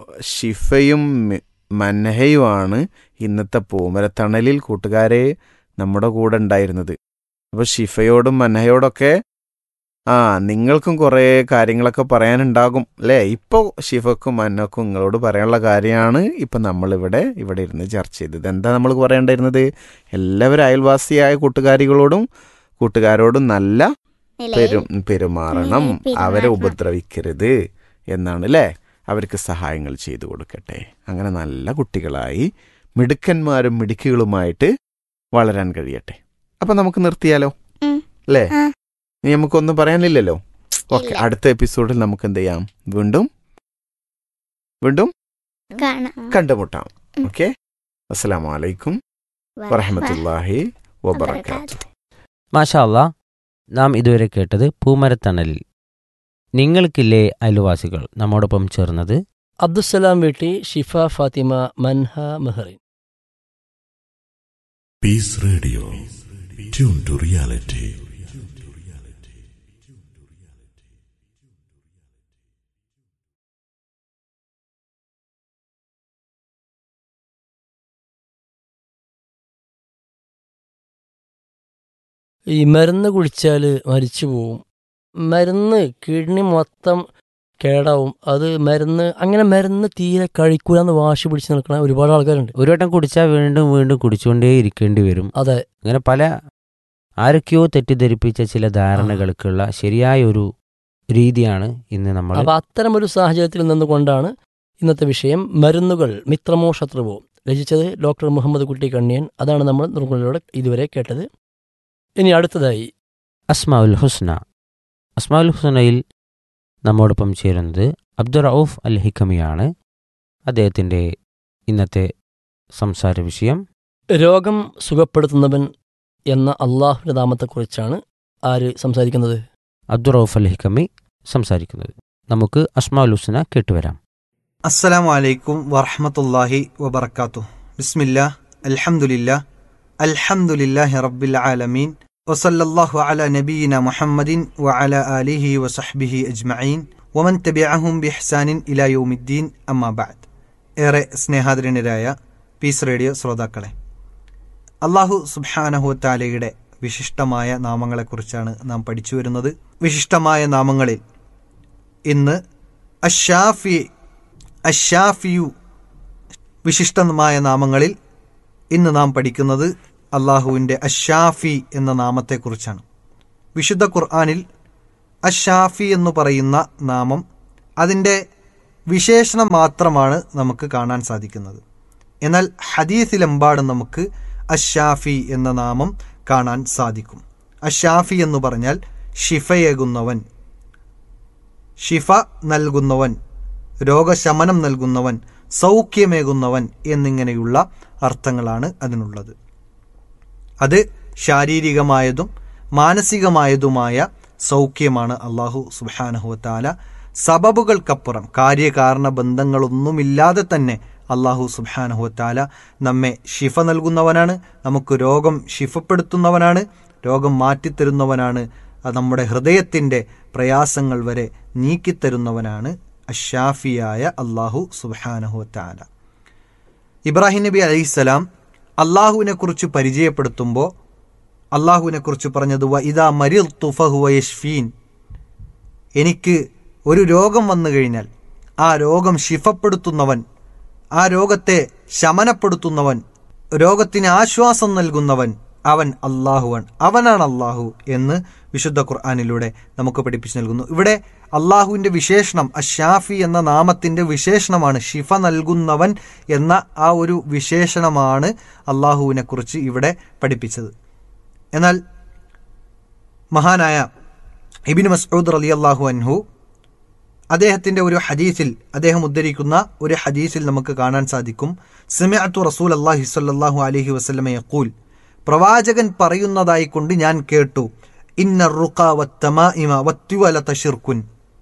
Speaker 1: ഷിഫയും മി- മൻഹയുമാണ് ഇന്നത്തെ പൂമരത്തണലിൽ കൂട്ടുകാരെ നമ്മുടെ കൂടെ ഉണ്ടായിരുന്നത് അപ്പൊ ഷിഫയോടും മൻഹയോടൊക്കെ ആ നിങ്ങൾക്കും കുറേ കാര്യങ്ങളൊക്കെ പറയാനുണ്ടാകും അല്ലേ ഇപ്പോൾ ഷിഫക്കും മന്നക്കും നിങ്ങളോട് പറയാനുള്ള കാര്യമാണ് ഇപ്പം നമ്മളിവിടെ ഇവിടെ ഇരുന്ന് ചർച്ച ചെയ്തത് എന്താ നമ്മൾ പറയേണ്ടിയിരുന്നത് എല്ലാവരും അയൽവാസിയായ കൂട്ടുകാരികളോടും കൂട്ടുകാരോടും നല്ല
Speaker 3: നിലയിൽ
Speaker 1: പെരു പെരുമാറണം
Speaker 2: പെരുമാറണം.
Speaker 1: അവരെ ഉപദ്രവിക്കരുത് എന്നാണ് അല്ലേ അവർക്ക് സഹായങ്ങൾ ചെയ്തു കൊടുക്കട്ടെ അങ്ങനെ നല്ല കുട്ടികളായി മിടുക്കന്മാരും മിടുക്കികളുമായിട്ട് വളരാൻ കഴിയട്ടെ അപ്പൊ നമുക്ക് നിർത്തിയാലോ
Speaker 2: ഉം.
Speaker 1: അല്ലേ
Speaker 2: ആ.
Speaker 1: ഇനി നമുക്കൊന്നും പറയാനില്ലല്ലോ ഓക്കെ
Speaker 3: ഇല്ല.
Speaker 1: അടുത്ത എപ്പിസോഡിൽ നമുക്ക് എന്ത് ചെയ്യാം വീണ്ടും വീണ്ടും
Speaker 2: കാണാം
Speaker 1: കണ്ടുമുട്ടാം
Speaker 2: ഉം.
Speaker 1: ഓക്കെ അസ്സലാമു അലൈക്കും വറഹമത്തല്ലാഹി വബർക്കാത്തു
Speaker 4: മാഷാ അല്ലാ നാം ഇതുവരെ കേട്ടത് പൂമരത്തണലിൽ നിങ്ങൾക്കില്ലേ അയൽവാസികൾ നമ്മോടൊപ്പം ചേർന്നത്
Speaker 5: അബ്ദുസലാം വീട്ടി ഷിഫ Fathima മൻഹ Mehreen
Speaker 6: Peace Radio. Tune to reality.
Speaker 5: ഈ മരുന്ന് കുടിച്ചാൽ മരിച്ചു പോവും മരുന്ന് കിഡ്നി മൊത്തം കേടാവും അത് മരുന്ന് അങ്ങനെ മരുന്ന് തീരെ കഴിക്കൂലെന്ന് വാശി പിടിച്ച് നിൽക്കുന്ന ഒരുപാട് ആൾക്കാരുണ്ട്
Speaker 4: ഒരു വട്ടം കുടിച്ചാൽ വീണ്ടും വീണ്ടും കുടിച്ചുകൊണ്ടേ ഇരിക്കേണ്ടി വരും
Speaker 5: അതെ
Speaker 4: അങ്ങനെ പല ആരൊക്കെയോ തെറ്റിദ്ധരിപ്പിച്ച ചില ധാരണകൾക്കുള്ള ശരിയായ ഒരു രീതിയാണ് ഇന്ന് നമ്മൾ
Speaker 5: അപ്പൊ അത്തരമൊരു സാഹചര്യത്തിൽ നിന്നുകൊണ്ടാണ് ഇന്നത്തെ വിഷയം മരുന്നുകൾ മിത്രമോ ശത്രുവോ രചിച്ചത് ഡോക്ടർ മുഹമ്മദ് കുട്ടി കണ്ണിയൻ അതാണ് നമ്മൾ നിർമ്മലയോടെ ഇതുവരെ കേട്ടത് ഇനി അടുത്തതായി
Speaker 4: അസ്മാഉൽ ഹുസ്ന അസ്മാഉൽ ഹുസ്നയിൽ നമ്മോടൊപ്പം ചേരുന്നത് അബ്ദുൾ റൌഫ് അൽ ഹിക്കമിയാണ് അദ്ദേഹത്തിൻ്റെ ഇന്നത്തെ സംസാര വിഷയം
Speaker 5: രോഗം സുഖപ്പെടുത്തുന്നവൻ എന്ന അള്ളാഹുവിന്റെ നാമത്തെക്കുറിച്ചാണ് ആര് സംസാരിക്കുന്നത്
Speaker 4: അബ്ദുൾ റൌഫ് അൽ ഹിക്കമി സംസാരിക്കുന്നത് നമുക്ക് അസ്മാഉൽ ഹുസ്ന കേട്ടുവരാം
Speaker 7: അസ്സലാമു അലൈക്കും വറഹ്മത്തുള്ളാഹി വബർക്കാത്തു ബിസ്മില്ലാ അൽഹംദുലില്ലാ അൽഹംദുലില്ലാഹി റബ്ബിൽ ആലമീൻ വസല്ലല്ലാഹു അലാ നബിയിന മുഹമ്മദിൻ വഅല ആലിഹി വസഹ്ബിഹി അജ്മഈൻ വമൻ തബിഅഹും ബിഹ്സാനിൻ ഇലാ യൗമിദ്ദീൻ അമ്മാ ബഅദ് ഏറെ സ്നേഹാദരനരായ പീസ് റേഡിയോ ശ്രോതാക്കളെ അള്ളാഹു സുബ്ഹാനഹു താലയുടെ വിശിഷ്ടമായ നാമങ്ങളെക്കുറിച്ചാണ് നാം പഠിച്ചു വരുന്നത് വിശിഷ്ടമായ നാമങ്ങളിൽ ഇന്ന് അഷാഫി അഷാഫിയു വിശിഷ്ടമായ നാമങ്ങളിൽ ഇന്ന് നാം പഠിക്കുന്നത് അള്ളാഹുവിൻ്റെ അഷാഫി എന്ന നാമത്തെക്കുറിച്ചാണ് വിശുദ്ധ ഖുർആാനിൽ അഷാഫി എന്ന് പറയുന്ന നാമം അതിൻ്റെ വിശേഷണം മാത്രമാണ് നമുക്ക് കാണാൻ സാധിക്കുന്നത് എന്നാൽ ഹദീസിലെമ്പാടും നമുക്ക് അഷാഫി എന്ന നാമം കാണാൻ സാധിക്കും അഷാഫി എന്ന് പറഞ്ഞാൽ ഷിഫയേകുന്നവൻ ഷിഫ നൽകുന്നവൻ രോഗശമനം നൽകുന്നവൻ സൗഖ്യമേകുന്നവൻ എന്നിങ്ങനെയുള്ള അർത്ഥങ്ങളാണ് അതിനുള്ളത് അത് ശാരീരികമായതും മാനസികമായതുമായ സൗഖ്യമാണ് അള്ളാഹു സുബാനഹുവത്താല സബബുകൾക്കപ്പുറം കാര്യകാരണ ബന്ധങ്ങളൊന്നുമില്ലാതെ തന്നെ അള്ളാഹു സുബാനഹുവത്താല നമ്മെ ഷിഫ നൽകുന്നവനാണ് നമുക്ക് രോഗം ഷിഫപ്പെടുത്തുന്നവനാണ് രോഗം മാറ്റിത്തരുന്നവനാണ് അത് നമ്മുടെ ഹൃദയത്തിൻ്റെ പ്രയാസങ്ങൾ വരെ നീക്കിത്തരുന്നവനാണ് അഷാഫിയായ അള്ളാഹു സുബാനഹുവത്താല ഇബ്രാഹിം നബി അലൈഹിസ്സലാം അള്ളാഹുവിനെ കുറിച്ച് പരിചയപ്പെടുത്തുമ്പോൾ അള്ളാഹുവിനെ കുറിച്ച് പറഞ്ഞത് വ ഇതാ മരിൽ തുഫഹുവ യഷ്ഫീൻ എനിക്ക് ഒരു രോഗം വന്നു കഴിഞ്ഞാൽ ആ രോഗം ശിഫപ്പെടുത്തുന്നവൻ ആ രോഗത്തെ ശമനപ്പെടുത്തുന്നവൻ രോഗത്തിന് ആശ്വാസം നൽകുന്നവൻ അവൻ അള്ളാഹുവൻ അവനാണ് അള്ളാഹു എന്ന് വിശുദ്ധ ഖുർആാനിലൂടെ നമുക്ക് പഠിപ്പിച്ചു നൽകുന്നു ഇവിടെ അള്ളാഹുവിൻ്റെ വിശേഷണം അഷാഫി എന്ന നാമത്തിൻ്റെ വിശേഷണമാണ് ഷിഫ നൽകുന്നവൻ എന്ന ആ ഒരു വിശേഷണമാണ് അള്ളാഹുവിനെ കുറിച്ച് ഇവിടെ പഠിപ്പിച്ചത് എന്നാൽ മഹാനായ ഇബിൻ മസ്ഊദ് റലി അള്ളാഹു അൻഹു അദ്ദേഹത്തിന്റെ ഒരു ഹദീസിൽ അദ്ദേഹം ഉദ്ധരിക്കുന്ന ഒരു ഹദീസിൽ നമുക്ക് കാണാൻ സാധിക്കും സിമഅത്തു റസൂൽ അള്ളാഹി സ്വല്ലല്ലാഹു അലൈഹി വസല്ലമ യഖൂൽ പ്രവാചകൻ പറയുന്നതായി കൊണ്ട് ഞാൻ കേട്ടു ഇന്ന റുഖ വത്തമാഇമ വത്യുവല തഷിർക്കുൻ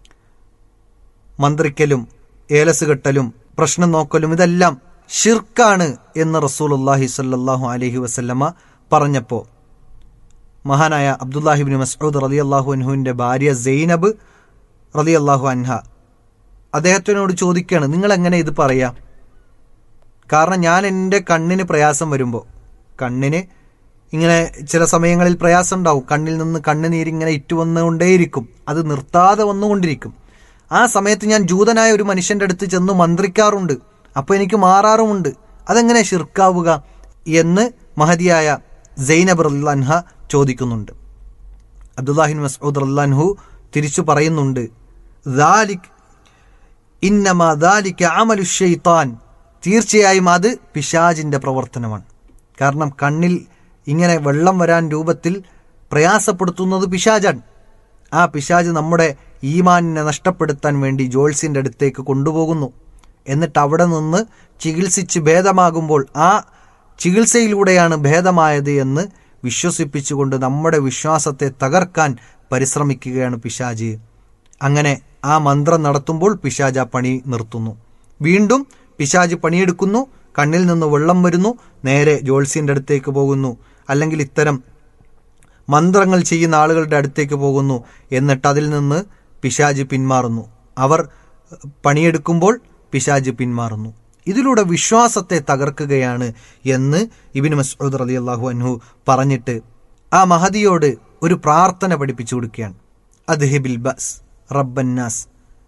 Speaker 7: മന്ത്രിക്കലും ഏലസ് കെട്ടലും പ്രശ്നം നോക്കലും ഇതെല്ലാം ഷിർക്കാണ് എന്ന് റസൂൽ അള്ളാഹി സ്വല്ലല്ലാഹു അലൈഹി വസല്ലമ പറഞ്ഞപ്പോൾ മഹാനായ അബ്ദുല്ലാഹിബിൻ മസ്ഊദ് റലി അള്ളാഹു അൻഹുവിൻ്റെ ഭാര്യ സൈനബ് റലി അള്ളാഹു അൻഹ അദ്ദേഹത്തിനോട് ചോദിക്കുകയാണ് നിങ്ങൾ എങ്ങനെ ഇത് പറയാം കാരണം ഞാൻ എൻ്റെ കണ്ണിന് പ്രയാസം വരുമ്പോൾ കണ്ണിന് ഇങ്ങനെ ചില സമയങ്ങളിൽ പ്രയാസം ഉണ്ടാവും കണ്ണിൽ നിന്ന് കണ്ണുനീരിങ്ങനെ ഇറ്റു വന്നുകൊണ്ടേയിരിക്കും അത് നിർത്താതെ വന്നുകൊണ്ടിരിക്കും ആ സമയത്ത് ഞാൻ ജൂതനായ ഒരു മനുഷ്യൻ്റെ അടുത്ത് ചെന്ന് മന്ത്രിക്കാറുണ്ട് അപ്പോൾ എനിക്ക് മാറാറുമുണ്ട് അതെങ്ങനെ ഷിർക്കാവുക എന്ന് മഹതിയായ സൈനബ് റല്ലാൻഹ ചോദിക്കുന്നുണ്ട് അബ്ദുല്ലാഹിൻ മസ്ഊദ് റല്ലാൻഹു തിരിച്ചു പറയുന്നുണ്ട് ദാലിക് ഇന്നമ ദാലിക അമലു ഷെയ്ത്താൻ തീർച്ചയായും അത് പിശാജിന്റെ പ്രവർത്തനമാണ് കാരണം കണ്ണിൽ ഇങ്ങനെ വെള്ളം വരാൻ രൂപത്തിൽ പ്രയാസപ്പെടുത്തുന്നത് പിശാജാണ് ആ പിശാജ് നമ്മുടെ ഈമാനിനെ നഷ്ടപ്പെടുത്താൻ വേണ്ടി ജോൾസിന്റെ അടുത്തേക്ക് കൊണ്ടുപോകുന്നു എന്നിട്ട് അവിടെ നിന്ന് ചികിത്സിച്ച് ഭേദമാകുമ്പോൾ ആ ചികിത്സയിലൂടെയാണ് ഭേദമായത് എന്ന് വിശ്വസിപ്പിച്ചുകൊണ്ട് നമ്മുടെ വിശ്വാസത്തെ തകർക്കാൻ പരിശ്രമിക്കുകയാണ് പിശാജ് അങ്ങനെ ആ മന്ത്രം നടത്തുമ്പോൾ പിശാജ് ആ പണി നിർത്തുന്നു വീണ്ടും പിശാജ് പണിയെടുക്കുന്നു കണ്ണിൽ നിന്ന് വെള്ളം വരുന്നു നേരെ ജോത്സ്യന്റെ അടുത്തേക്ക് പോകുന്നു അല്ലെങ്കിൽ ഇത്തരം മന്ത്രങ്ങൾ ചെയ്യുന്ന ആളുകളുടെ അടുത്തേക്ക് പോകുന്നു എന്നിട്ട് അതിൽ നിന്ന് പിശാജ് പിന്മാറുന്നു അവർ പണിയെടുക്കുമ്പോൾ പിശാജ് പിന്മാറുന്നു ഇതിലൂടെ വിശ്വാസത്തെ തകർക്കുകയാണ് എന്ന് ഇബിൻ മസ്ഊദ് റലി അള്ളാഹു അൻഹു പറഞ്ഞിട്ട് ആ മഹദിയോട് ഒരു പ്രാർത്ഥന പഠിപ്പിച്ചു കൊടുക്കുകയാണ് അദ്ഹിബിൽ ബസ് റബ്ബന്നാസ്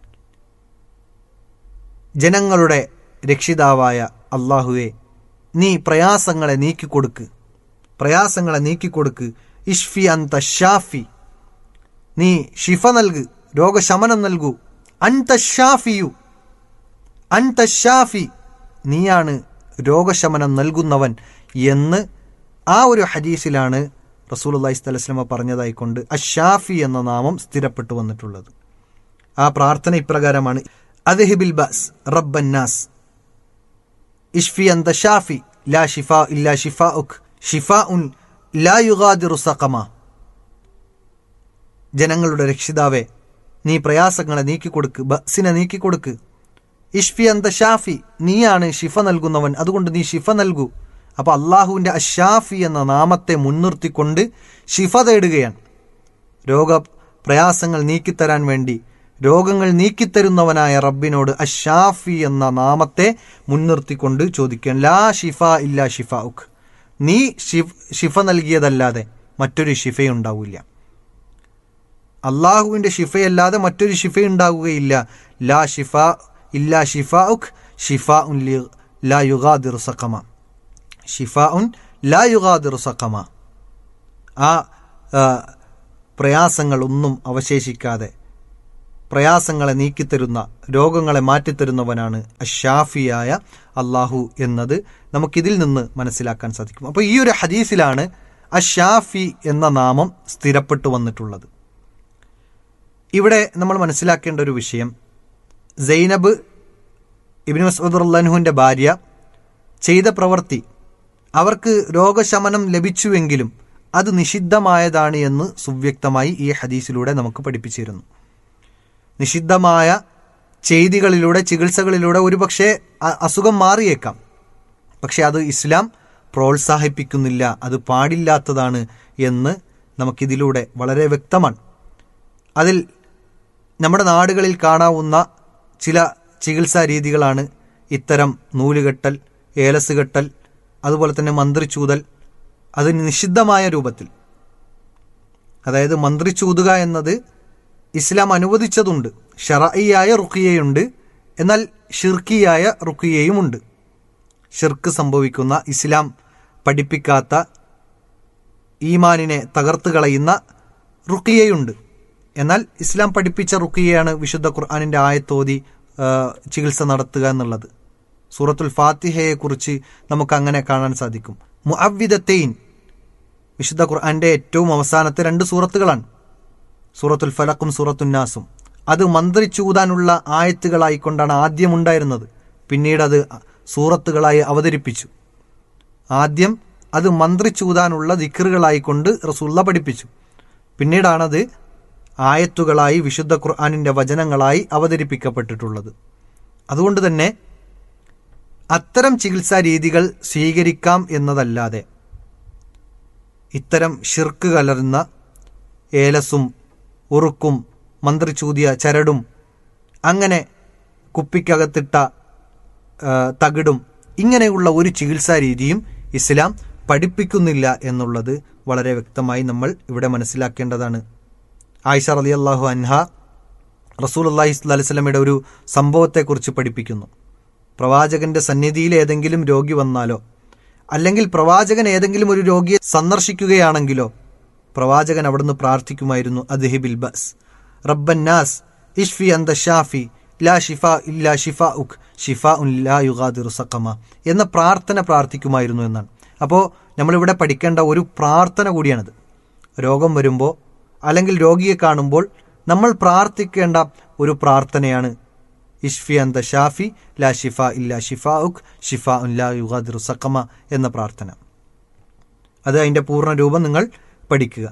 Speaker 7: ജനങ്ങളുടെ രക്ഷിതാവായ അള്ളാഹുവെ നീ പ്രയാസങ്ങളെ നീക്കിക്കൊടുക്ക് പ്രയാസങ്ങളെ നീക്കിക്കൊടുക്ക് ഇഷ്ഫി അന്ത ഷാഫി നീ ഷിഫ നൽകു രോഗശമനം നൽകൂ അൻത ഷാഫിയു അൻത ഷാഫി നീയാണ് രോഗശമനം നൽകുന്നവൻ എന്ന് ആ ഒരു ഹദീസിലാണ് റസൂൽ അള്ളഹി സ്വലമ പറഞ്ഞതായിക്കൊണ്ട് അഷാഫി എന്ന നാമം സ്ഥിരപ്പെട്ടു വന്നിട്ടുള്ളത് ആ പ്രാർത്ഥന ഇപ്രകാരമാണ് അദ്ഹിബിൽ ബസ് റബ്ബന്നാസ് ഇഷ്ഫി അന്ത ഷാഫി ലാ ഷിഫ ഇല്ലാ ഷിഫ ഉഖ് ഷിഫ ഉൻ ലാ യുഗാദിറു സഖമ ജനങ്ങളുടെ രക്ഷിതാവെ നീ പ്രയാസങ്ങളെ നീക്കിക്കൊടുക്ക് ബസിനെ നീക്കിക്കൊടുക്ക് ഇഷ്ഫി അന്ത ഷാഫി നീയാണ് ഷിഫ നൽകുന്നവൻ അതുകൊണ്ട് നീ ഷിഫ നൽകൂ അപ്പൊ അള്ളാഹുവിന്റെ അഷാഫി എന്ന നാമത്തെ മുൻനിർത്തിക്കൊണ്ട് ഷിഫ തേടുകയാണ് രോഗ പ്രയാസങ്ങൾ നീക്കിത്തരാൻ വേണ്ടി രോഗങ്ങൾ നീക്കിത്തരുന്നവനായ റബ്ബിനോട് അഷാഫി എന്ന നാമത്തെ മുൻനിർത്തിക്കൊണ്ട് ചോദിക്കാൻ ലാ ഷിഫ ഇല്ല ഷിഫ ഉഖ് നീ ഷിഫ് ഷിഫ നൽകിയതല്ലാതെ മറ്റൊരു ഷിഫയുണ്ടാവില്ല അള്ളാഹുവിന്റെ ഷിഫയല്ലാതെ മറ്റൊരു ഷിഫ ഉണ്ടാവുകയില്ല ലാ ഷിഫ ഇല്ല ഷിഫ ഉഖ് ഷിഫ ഉൻ ലാ യുഗാദിർ സഖമ ഷിഫ ഉൻ ലാ യുഗാദിർ സഖമ ആ പ്രയാസങ്ങളൊന്നും അവശേഷിക്കാതെ പ്രയാസങ്ങളെ നീക്കിത്തരുന്ന രോഗങ്ങളെ മാറ്റിത്തരുന്നവനാണ് അഷാഫിയായ അള്ളാഹു എന്നത് നമുക്കിതിൽ നിന്ന് മനസ്സിലാക്കാൻ സാധിക്കും അപ്പോൾ ഈ ഒരു ഹദീസിലാണ് അഷാഫി എന്ന നാമം സ്ഥിരപ്പെട്ടു വന്നിട്ടുള്ളത് ഇവിടെ നമ്മൾ മനസ്സിലാക്കേണ്ട ഒരു വിഷയം സൈനബ് ഇബിൻ മസൂദ് അള്ളാഹുവിൻ്റെ ഭാര്യ ചെയ്ത പ്രവൃത്തി അവർക്ക് രോഗശമനം ലഭിച്ചുവെങ്കിലും അത് നിഷിദ്ധമായതാണ് എന്ന് സുവ്യക്തമായി ഈ ഹദീസിലൂടെ നമുക്ക് പഠിപ്പിച്ചിരുന്നു നിഷിദ്ധമായ ചെയ്തികളിലൂടെ ചികിത്സകളിലൂടെ ഒരുപക്ഷെ അ- അസുഖം മാറിയേക്കാം പക്ഷെ അത് ഇസ്ലാം പ്രോത്സാഹിപ്പിക്കുന്നില്ല അത് പാടില്ലാത്തതാണ് എന്ന് നമുക്കിതിലൂടെ വളരെ വ്യക്തമാണ് അതിൽ നമ്മുടെ നാടുകളിൽ കാണാവുന്ന ചില ചികിത്സാ രീതികളാണ് ഇത്തരം നൂലുകെട്ടൽ ഏലസ് കെട്ടൽ അതുപോലെ തന്നെ മന്ത്രിച്ചൂതൽ അത് നിഷിദ്ധമായ രൂപത്തിൽ അതായത് മന്ത്രിച്ചൂതുക എന്നത് ഇസ്ലാം അനുവദിച്ചതുണ്ട് ഷറയിയായ റുക്കിയയുണ്ട് എന്നാൽ ഷിർക്കിയായ റുക്കിയയുമുണ്ട് ഷിർക്ക് സംഭവിക്കുന്ന ഇസ്ലാം പഠിപ്പിക്കാത്ത ഈമാനിനെ തകർത്ത് കളയുന്ന റുക്കിയയുണ്ട് എന്നാൽ ഇസ്ലാം പഠിപ്പിച്ച റുക്കിയയാണ് വിശുദ്ധ ഖുർആാനിൻ്റെ ആയത്തോതി ആ, ചികിത്സ നടത്തുക എന്നുള്ളത് സൂറത്തുൽ ഫാത്തിഹയെക്കുറിച്ച് നമുക്ക് അങ്ങനെ കാണാൻ സാധിക്കും മുഅവ്വിദത്തെയിൻ വിശുദ്ധ ഖുർആന്റെ ഏറ്റവും അവസാനത്തെ രണ്ട് സൂറത്തുകളാണ് സൂറത്തുൽ ഫലക്കും സൂറത്തുന്നാസും അത് മന്ത്രിച്ചൂതാനുള്ള ആയത്തുകളായിക്കൊണ്ടാണ് ആദ്യം ഉണ്ടായിരുന്നത് പിന്നീട് അത് സൂറത്തുകളായി അവതരിപ്പിച്ചു ആദ്യം അത് മന്ത്രിച്ചൂതാനുള്ള ദിക്കറുകളായിക്കൊണ്ട് റസൂള്ള പഠിപ്പിച്ചു പിന്നീടാണത് ആയത്തുകളായി വിശുദ്ധ ഖുർആാനിൻ്റെ വചനങ്ങളായി അവതരിപ്പിക്കപ്പെട്ടിട്ടുള്ളത് അതുകൊണ്ട് തന്നെ അത്തരം ചികിത്സാ രീതികൾ സ്വീകരിക്കാം എന്നതല്ലാതെ ഇത്തരം ഷിർക്ക് കലർന്ന ഏലസും ഉറുക്കും മന്ത്രിച്ചൂതിയ ചരടും അങ്ങനെ കുപ്പിക്കകത്തിട്ട ആ, തകിടും ഇങ്ങനെയുള്ള ഒരു ചികിത്സാ രീതിയും ഇസ്ലാം പഠിപ്പിക്കുന്നില്ല എന്നുള്ളത് വളരെ വ്യക്തമായി നമ്മൾ ഇവിടെ മനസ്സിലാക്കേണ്ടതാണ് ആയിഷ റലി അള്ളാഹു അൻഹ റസൂൽ അള്ളാഹി സ്വലമിയുടെ ഒരു സംഭവത്തെക്കുറിച്ച് പഠിപ്പിക്കുന്നു പ്രവാചകന്റെ സന്നിധിയിൽ ഏതെങ്കിലും രോഗി വന്നാലോ അല്ലെങ്കിൽ പ്രവാചകൻ ഏതെങ്കിലും ഒരു രോഗിയെ സന്ദർശിക്കുകയാണെങ്കിലോ പ്രവാചകൻ അവിടുന്ന് പ്രാർത്ഥിക്കുമായിരുന്നു അദ്ഹിബിൽ ബസ് റബ്ബന്നാസ് ഇഷ്ഫി അന്ത ഷാഫി ലാ ഷിഫ ഇല്ലാ ഷിഫ ഉഖ് ഷിഫ ഉൻ ലാ യുഗാദിറു സഖമ എന്ന പ്രാർത്ഥന പ്രാർത്ഥിക്കുമായിരുന്നു എന്നാണ് അപ്പോൾ നമ്മളിവിടെ പഠിക്കേണ്ട ഒരു പ്രാർത്ഥന കൂടിയാണിത് രോഗം വരുമ്പോൾ അല്ലെങ്കിൽ രോഗിയെ കാണുമ്പോൾ നമ്മൾ പ്രാർത്ഥിക്കേണ്ട ഒരു പ്രാർത്ഥനയാണ് ഇഷ്ഫി അന്ത ഷാഫി ലാ ഷിഫ ഇല്ലാ ഷിഫ ഉഖ് ഷിഫ ഉൻ ലാ യുഗാദിറു സഖമ എന്ന പ്രാർത്ഥന അത് അതിൻ്റെ പൂർണ്ണ രൂപം നിങ്ങൾ പഠിക്കുക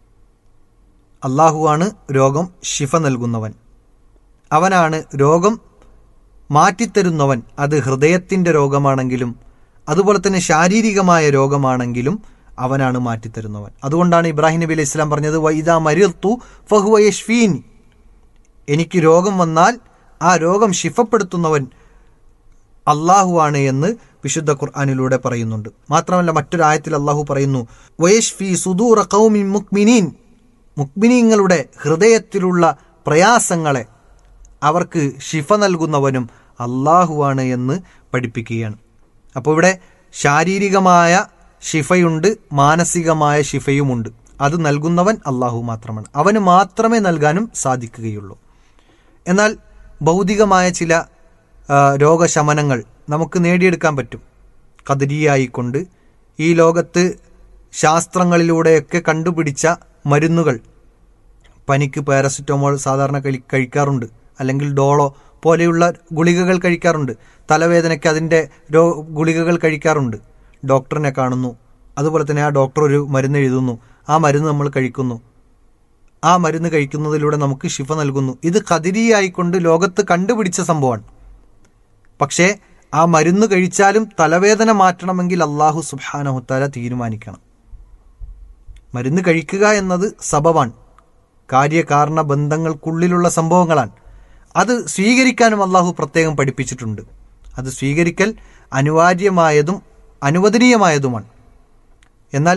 Speaker 7: അള്ളാഹുവാണ് രോഗം ഷിഫ നൽകുന്നവൻ അവനാണ് രോഗം മാറ്റിത്തരുന്നവൻ അത് ഹൃദയത്തിൻ്റെ രോഗമാണെങ്കിലും അതുപോലെ തന്നെ ശാരീരികമായ രോഗമാണെങ്കിലും അവനാണ് മാറ്റിത്തരുന്നവൻ അതുകൊണ്ടാണ് ഇബ്രാഹിം നബി അലൈഹി ഇസ്ലാം പറഞ്ഞത് വൈദ മരിർത്തു ഫഹുവ യഷ്ഫീൻ എനിക്ക് രോഗം വന്നാൽ ആ രോഗം ഷിഫപ്പെടുത്തുന്നവൻ അള്ളാഹുവാണ് എന്ന് വിശുദ്ധ ഖുർആാനിലൂടെ പറയുന്നുണ്ട് മാത്രമല്ല മറ്റൊരായത്തിൽ അള്ളാഹു പറയുന്നു വയഷ്ഫി സുദൂറ കൗമിൻ മുക്മിനീൻ മുക്മിനീങ്ങളുടെ ഹൃദയത്തിലുള്ള പ്രയാസങ്ങളെ അവർക്ക് ഷിഫ നൽകുന്നവനും അള്ളാഹുവാണ് എന്ന് പഠിപ്പിക്കുകയാണ് അപ്പോൾ ഇവിടെ ശാരീരികമായ ഷിഫയുണ്ട് മാനസികമായ ഷിഫയുമുണ്ട് അത് നൽകുന്നവൻ അള്ളാഹു മാത്രമാണ് അവന് മാത്രമേ നൽകാനും സാധിക്കുകയുള്ളൂ എന്നാൽ ഭൗതികമായ ചില ആ, രോഗശമനങ്ങൾ നമുക്ക് നേടിയെടുക്കാൻ പറ്റും കദരിയായിക്കൊണ്ട് ഈ ലോകത്ത് ശാസ്ത്രങ്ങളിലൂടെയൊക്കെ കണ്ടുപിടിച്ച മരുന്നുകൾ പനിക്ക് പാരസിറ്റമോൾ സാധാരണ കഴി കഴിക്കാറുണ്ട് അല്ലെങ്കിൽ ഡോളോ പോലെയുള്ള ഗുളികകൾ കഴിക്കാറുണ്ട് തലവേദനയ്ക്ക് അതിൻ്റെ രോ ഗുളികകൾ കഴിക്കാറുണ്ട് ഡോക്ടറിനെ കാണുന്നു അതുപോലെ തന്നെ ആ ഡോക്ടർ ഒരു മരുന്ന് എഴുതുന്നു ആ മരുന്ന് നമ്മൾ കഴിക്കുന്നു ആ മരുന്ന് കഴിക്കുന്നതിലൂടെ നമുക്ക് ശിഫ നൽകുന്നു ഇത് കതിരിയായിക്കൊണ്ട് ലോകത്ത് കണ്ടുപിടിച്ച സംഭവമാണ് പക്ഷേ ആ മരുന്ന് കഴിച്ചാലും തലവേദന മാറ്റണമെങ്കിൽ അള്ളാഹു സുബാനഹുത്താല തീരുമാനിക്കണം മരുന്ന് കഴിക്കുക എന്നത് സബവാണ് കാര്യകാരണ ബന്ധങ്ങൾക്കുള്ളിലുള്ള സംഭവങ്ങളാണ് അത് സ്വീകരിക്കാനും അള്ളാഹു പ്രത്യേകം പഠിപ്പിച്ചിട്ടുണ്ട് അത് സ്വീകരിക്കൽ അനിവാര്യമായതും അനുവദനീയമായതുമാണ് എന്നാൽ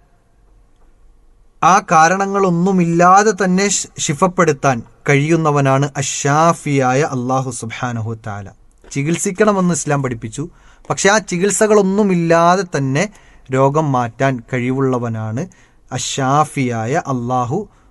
Speaker 7: ആ കാരണങ്ങളൊന്നുമില്ലാതെ തന്നെ ഷ് ശിഫപ്പെടുത്താൻ കഴിയുന്നവനാണ് അഷാഫിയായ അള്ളാഹു സുബാനഹു താല ചികിത്സിക്കണമെന്ന് ഇസ്ലാം പഠിപ്പിച്ചു പക്ഷെ ആ ചികിത്സകളൊന്നുമില്ലാതെ തന്നെ രോഗം മാറ്റാൻ കഴിവുള്ളവനാണ് അഷാഫിയായ അള്ളാഹു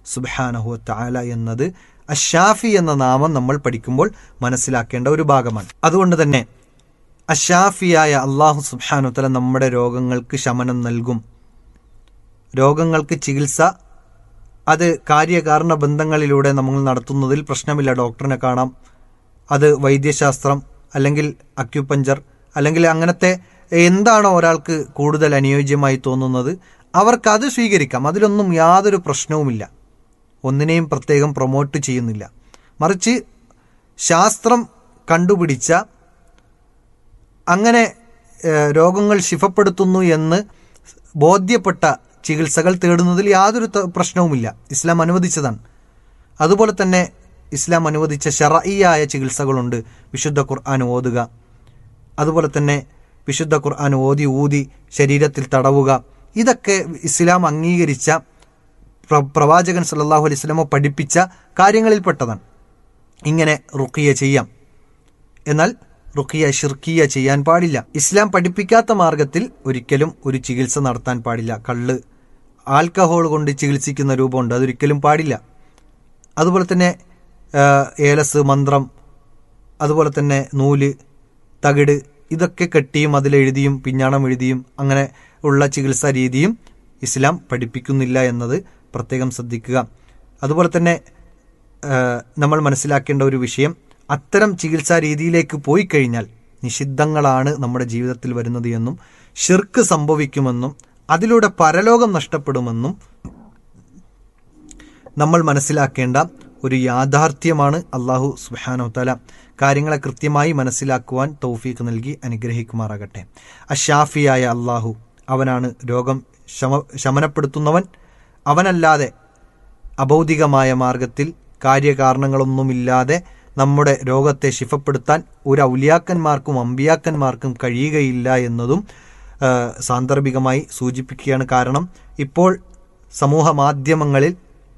Speaker 7: സുബാനഹു താല എന്നത് അഷാഫി എന്ന നാമം നമ്മൾ പഠിക്കുമ്പോൾ മനസ്സിലാക്കേണ്ട ഒരു ഭാഗമാണ് അതുകൊണ്ട് തന്നെ അഷാഫിയായ അള്ളാഹു സുബാനു തല നമ്മുടെ രോഗങ്ങൾക്ക് ശമനം നൽകും രോഗങ്ങൾക്ക് ചികിത്സ അത് കാര്യകാരണ ബന്ധങ്ങളിലൂടെ നമ്മൾ നടത്തുന്നതിൽ പ്രശ്നമില്ല ഡോക്ടറിനെ കാണാം അത് വൈദ്യശാസ്ത്രം അല്ലെങ്കിൽ അക്യുപഞ്ചർ അല്ലെങ്കിൽ അങ്ങനത്തെ എന്താണോ ഒരാൾക്ക് കൂടുതൽ അനുയോജ്യമായി തോന്നുന്നത് അവർക്ക് അത് സ്വീകരിക്കാം അതിലൊന്നും യാതൊരു പ്രശ്നവുമില്ല ഒന്നിനെയും പ്രത്യേകം പ്രൊമോട്ട് ചെയ്യുന്നില്ല മറിച്ച് ശാസ്ത്രം കണ്ടുപിടിച്ച അങ്ങനെ ഏഹ്, രോഗങ്ങൾ ശിഫപ്പെടുത്തുന്നു എന്ന് ബോധ്യപ്പെട്ട ചികിത്സകൾ തേടുന്നതിൽ യാതൊരു ത- പ്രശ്നവുമില്ല ഇസ്ലാം അനുവദിച്ചതാണ് അതുപോലെ തന്നെ ഇസ്ലാം അനുവദിച്ച ഷറഈയായ ചികിത്സകളുണ്ട് വിശുദ്ധ ഖുർആൻ ഓതുക അതുപോലെ തന്നെ വിശുദ്ധ ഖുർആൻ ഓതി ഊതി ശരീരത്തിൽ തടവുക ഇതൊക്കെ ഇസ്ലാം അംഗീകരിച്ച പ്ര- പ്രവാചകൻ സല്ലല്ലാഹു അലൈഹി വസല്ലമ പഠിപ്പിച്ച കാര്യങ്ങളിൽപ്പെട്ടതാണ് ഇങ്ങനെ റുക്കിയ ചെയ്യാം എന്നാൽ റുക്കിയ ഷിർക്കിയ ചെയ്യാൻ പാടില്ല ഇസ്ലാം പഠിപ്പിക്കാത്ത മാർഗത്തിൽ ഒരിക്കലും ഒരു ചികിത്സ നടത്താൻ പാടില്ല കള്ള് ആൽക്കഹോൾ കൊണ്ട് ചികിത്സിക്കുന്ന രൂപമുണ്ട് അതൊരിക്കലും പാടില്ല അതുപോലെ തന്നെ ആ, ഏലസ് മന്ത്രം അതുപോലെ തന്നെ നൂല് തകിട് ഇതൊക്കെ കെട്ടിയും അതിലെഴുതിയും പിഞ്ഞാണം എഴുതിയും അങ്ങനെ ഉള്ള ചികിത്സാ രീതിയും ഇസ്ലാം പഠിപ്പിക്കുന്നില്ല എന്നത് പ്രത്യേകം ശ്രദ്ധിക്കുക അതുപോലെ തന്നെ ആ, നമ്മൾ മനസ്സിലാക്കേണ്ട ഒരു വിഷയം അത്തരം ചികിത്സാ രീതിയിലേക്ക് പോയി കഴിഞ്ഞാൽ നിഷിദ്ധങ്ങളാണ് നമ്മുടെ ജീവിതത്തിൽ വരുന്നത് എന്നും ഷിർക്ക് സംഭവിക്കുമെന്നും അതിലൂടെ പരലോകം നഷ്ടപ്പെടുമെന്നും നമ്മൾ മനസ്സിലാക്കേണ്ട ഒരു യാഥാർത്ഥ്യമാണ് അള്ളാഹു സുബാനോ തല കാര്യങ്ങളെ കൃത്യമായി മനസ്സിലാക്കുവാൻ തൗഫീഖ് നൽകി അനുഗ്രഹിക്കുമാറാകട്ടെ അഷാഫിയായ അള്ളാഹു അവനാണ് രോഗം ശമ ശമനപ്പെടുത്തുന്നവൻ അവനല്ലാതെ അഭൗതികമായ മാർഗത്തിൽ കാര്യകാരണങ്ങളൊന്നുമില്ലാതെ നമ്മുടെ രോഗത്തെ ശിഫപ്പെടുത്താൻ ഒരു ഔലിയാക്കന്മാർക്കും അമ്പിയാക്കന്മാർക്കും കഴിയുകയില്ല എന്നതും ആ, സാന്ദർഭികമായി സൂചിപ്പിക്കുകയാണ് കാരണം ഇപ്പോൾ സമൂഹ മാധ്യമങ്ങളിൽ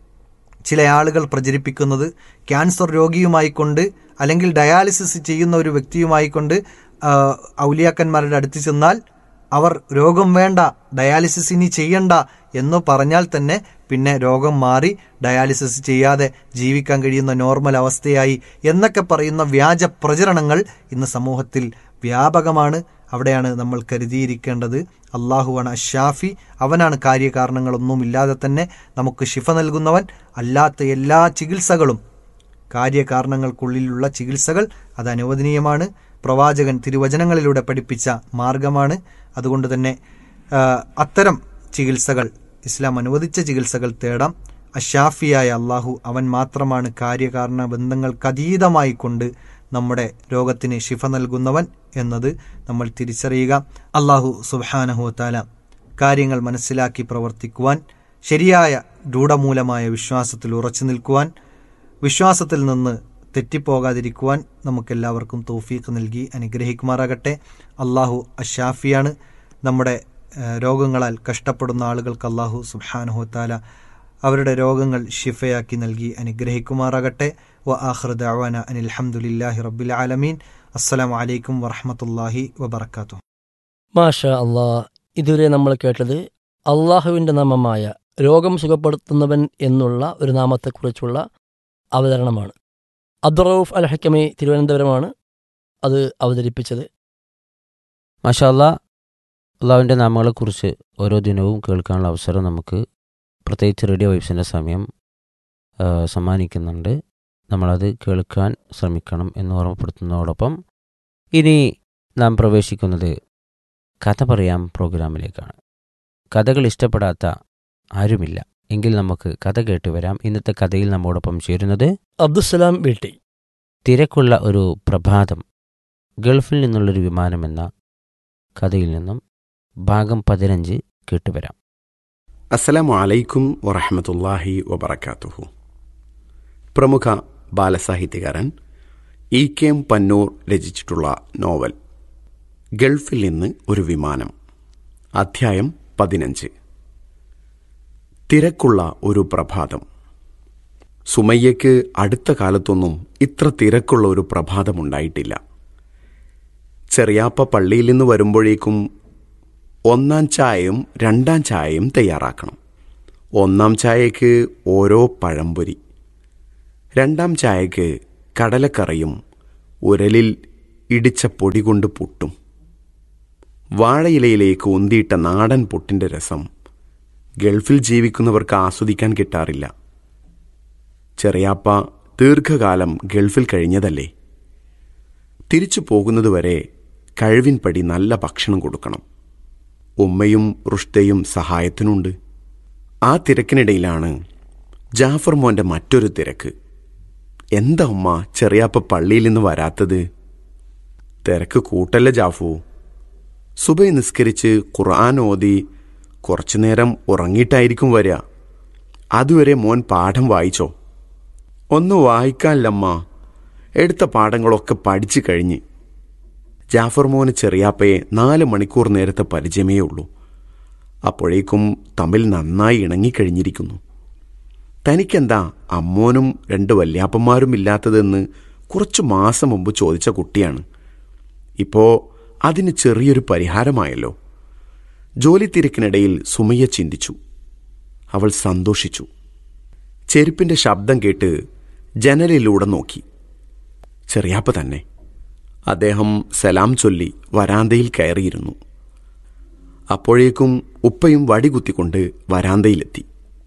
Speaker 7: ചില ആളുകൾ പ്രചരിപ്പിക്കുന്നത് ക്യാൻസർ രോഗിയുമായി കൊണ്ട് അല്ലെങ്കിൽ ഡയാലിസിസ് ചെയ്യുന്ന ഒരു വ്യക്തിയുമായി കൊണ്ട് ആ, ഔലിയാക്കന്മാരുടെ അടുത്ത് ചെന്നാൽ അവർ രോഗം വേണ്ട ഡയാലിസിസ് ഇനി ചെയ്യണ്ട എന്ന് പറഞ്ഞാൽ തന്നെ പിന്നെ രോഗം മാറി ഡയാലിസിസ് ചെയ്യാതെ ജീവിക്കാൻ കഴിയുന്ന നോർമൽ അവസ്ഥയായി എന്നൊക്കെ പറയുന്ന വ്യാജ പ്രചരണങ്ങൾ ഇന്ന് സമൂഹത്തിൽ വ്യാപകമാണ് അവിടെയാണ് നമ്മൾ കരുതിയിരിക്കേണ്ടത് അള്ളാഹുവാണ് അഷാഫി അവനാണ് കാര്യകാരണങ്ങളൊന്നുമില്ലാതെ തന്നെ നമുക്ക് ശിഫ നൽകുന്നവൻ അല്ലാത്ത എല്ലാ ചികിത്സകളും കാര്യകാരണങ്ങൾക്കുള്ളിലുള്ള ചികിത്സകൾ അത് അനുവദനീയമാണ് പ്രവാചകൻ തിരുവചനങ്ങളിലൂടെ പഠിപ്പിച്ച മാർഗമാണ് അതുകൊണ്ട് തന്നെ ആ, അത്തരം ചികിത്സകൾ ഇസ്ലാം അനുവദിച്ച ചികിത്സകൾ തേടാം അഷാഫിയായ അള്ളാഹു അവൻ മാത്രമാണ് കാര്യകാരണ ബന്ധങ്ങൾക്കതീതമായി കൊണ്ട് നമ്മുടെ രോഗത്തിന് ശിഫ നൽകുന്നവൻ എന്നത് നമ്മൾ തിരിച്ചറിയുക അള്ളാഹു സുബാനഹുത്താല കാര്യങ്ങൾ മനസ്സിലാക്കി പ്രവർത്തിക്കുവാൻ ശരിയായ രൂഢമൂലമായ വിശ്വാസത്തിൽ ഉറച്ചു നിൽക്കുവാൻ വിശ്വാസത്തിൽ നിന്ന് തെറ്റിപ്പോകാതിരിക്കുവാൻ നമുക്കെല്ലാവർക്കും തൗഫീഖ് നൽകി അനുഗ്രഹിക്കുമാറാകട്ടെ അള്ളാഹു അഷാഫിയാണ് നമ്മുടെ ഏഹ്, രോഗങ്ങളാൽ കഷ്ടപ്പെടുന്ന ആളുകൾക്ക് അള്ളാഹു സുബാനുഹത്താല അവരുടെ രോഗങ്ങൾ ഷിഫയാക്കി നൽകി അനുഗ്രഹിക്കുമാറാകട്ടെ വ ആഹ്റദ് അവാന അനിൽ അഹമ്മദില്ലാഹി റബ്ബിൽ ആലമീൻ അസ്സലാമു അലൈക്കും വറഹമത്തല്ലാഹി വബർക്കാത്തു
Speaker 5: മാഷ അള്ളാ ഇതുവരെ നമ്മൾ കേട്ടത് അള്ളാഹുവിൻ്റെ നാമമായ രോഗം സുഖപ്പെടുത്തുന്നവൻ എന്നുള്ള ഒരു നാമത്തെക്കുറിച്ചുള്ള അവതരണമാണ് അബ്ദുറൌഫ് അൽ ഹക്കമി തിരുവനന്തപുരമാണ് അത് അവതരിപ്പിച്ചത്
Speaker 4: മാഷാല്ല അള്ളാഹുവിൻ്റെ നാമങ്ങളെക്കുറിച്ച് ഓരോ ദിനവും കേൾക്കാനുള്ള അവസരം നമുക്ക് പ്രത്യേകിച്ച് റേഡിയോ വൈബ്സിൻ്റെ സമയം ആ, സമ്മാനിക്കുന്നുണ്ട് നമ്മളത് കേൾക്കാൻ ശ്രമിക്കണം എന്ന് ഓർമ്മപ്പെടുത്തുന്നതോടൊപ്പം ഇനി നാം പ്രവേശിക്കുന്നത് കഥ പറയാം പ്രോഗ്രാമിലേക്കാണ് കഥകൾ ഇഷ്ടപ്പെടാത്ത ആരുമില്ല എങ്കിൽ നമുക്ക് കഥ കേട്ട് വരാം ഇന്നത്തെ കഥയിൽ നമ്മോടൊപ്പം ചേരുന്നത്
Speaker 5: അബ്ദുസലാം വീട്ടി
Speaker 4: തിരക്കുള്ള ഒരു പ്രഭാതം ഗൾഫിൽ നിന്നുള്ളൊരു വിമാനം എന്ന കഥയിൽ നിന്നും ഭാഗം പതിനഞ്ച് കേട്ടുവരാം
Speaker 8: അസ്സലാമു അലൈക്കും വറഹമത്തല്ലാഹി വബർക്കാത്തുഹു പ്രമുഖ ബാലസാഹിത്യകാരൻ ഇ കെ എം പന്നൂർ രചിച്ചിട്ടുള്ള നോവൽ ഗൾഫിൽ നിന്ന് ഒരു വിമാനം അധ്യായം പതിനഞ്ച് തിരക്കുള്ള ഒരു പ്രഭാതം സുമയ്യയ്ക്ക് അടുത്ത കാലത്തൊന്നും ഇത്ര തിരക്കുള്ള ഒരു പ്രഭാതമുണ്ടായിട്ടില്ല ചെറിയാപ്പ പള്ളിയിൽ നിന്ന് വരുമ്പോഴേക്കും ഒന്നാം ചായയും രണ്ടാം ചായയും തയ്യാറാക്കണം ഒന്നാം ചായക്ക് ഓരോ പഴംപൊരി രണ്ടാം ചായക്ക് കടലക്കറിയും ഉരലിൽ ഇടിച്ച പൊടി കൊണ്ട് പുട്ടും വാഴയിലയിലേക്ക് ഉന്തിയിട്ട നാടൻ പുട്ടിൻ്റെ രസം ഗൾഫിൽ ജീവിക്കുന്നവർക്ക് ആസ്വദിക്കാൻ കിട്ടാറില്ല ചെറിയാപ്പ ദീർഘകാലം ഗൾഫിൽ കഴിഞ്ഞതല്ലേ തിരിച്ചു പോകുന്നതുവരെ കഴിവിൻപടി നല്ല ഭക്ഷണം കൊടുക്കണം ഉമ്മയും റുഷ്തയും സഹായത്തിനുണ്ട് ആ തിരക്കിനിടയിലാണ് ജാഫർ മോന്റെ മറ്റൊരു തിരക്ക് എന്താ ഉമ്മ ചെറിയാപ്പ പള്ളിയിൽ നിന്ന് വരാത്തത് തിരക്ക് കൂട്ടല്ല ജാഫു സുബൈ നിസ്കരിച്ച് ഖുർആൻ ഓതി കുറച്ചു നേരം ഉറങ്ങിയിട്ടായിരിക്കും വരിക അതുവരെ മോൻ പാഠം വായിച്ചോ ഒന്ന് വായിക്കാനില്ലമ്മ എടുത്ത പാഠങ്ങളൊക്കെ പഠിച്ചു കഴിഞ്ഞ് ജാഫർ മോന് ചെറിയാപ്പയെ നാല് മണിക്കൂർ നേരത്തെ പരിചയമേ ഉള്ളൂ അപ്പോഴേക്കും തമ്മിൽ നന്നായി ഇണങ്ങിക്കഴിഞ്ഞിരിക്കുന്നു തനിക്കെന്താ അമ്മോനും രണ്ട് വല്യാപ്പന്മാരും ഇല്ലാത്തതെന്ന് കുറച്ചു മാസം മുമ്പ് ചോദിച്ച കുട്ടിയാണ് ഇപ്പോ അതിന് ചെറിയൊരു പരിഹാരമായല്ലോ ജോലി തിരക്കിനിടയിൽ സുമയ്യ ചിന്തിച്ചു അവൾ സന്തോഷിച്ചു ചെരുപ്പിന്റെ ശബ്ദം കേട്ട് ജനലിലൂടെ നോക്കി ചെറിയാപ്പ തന്നെ അദ്ദേഹം സലാം ചൊല്ലി വരാന്തയിൽ കയറിയിരുന്നു അപ്പോഴേക്കും ഉപ്പയും വടികുത്തിക്കൊണ്ട് വരാന്തയിലെത്തി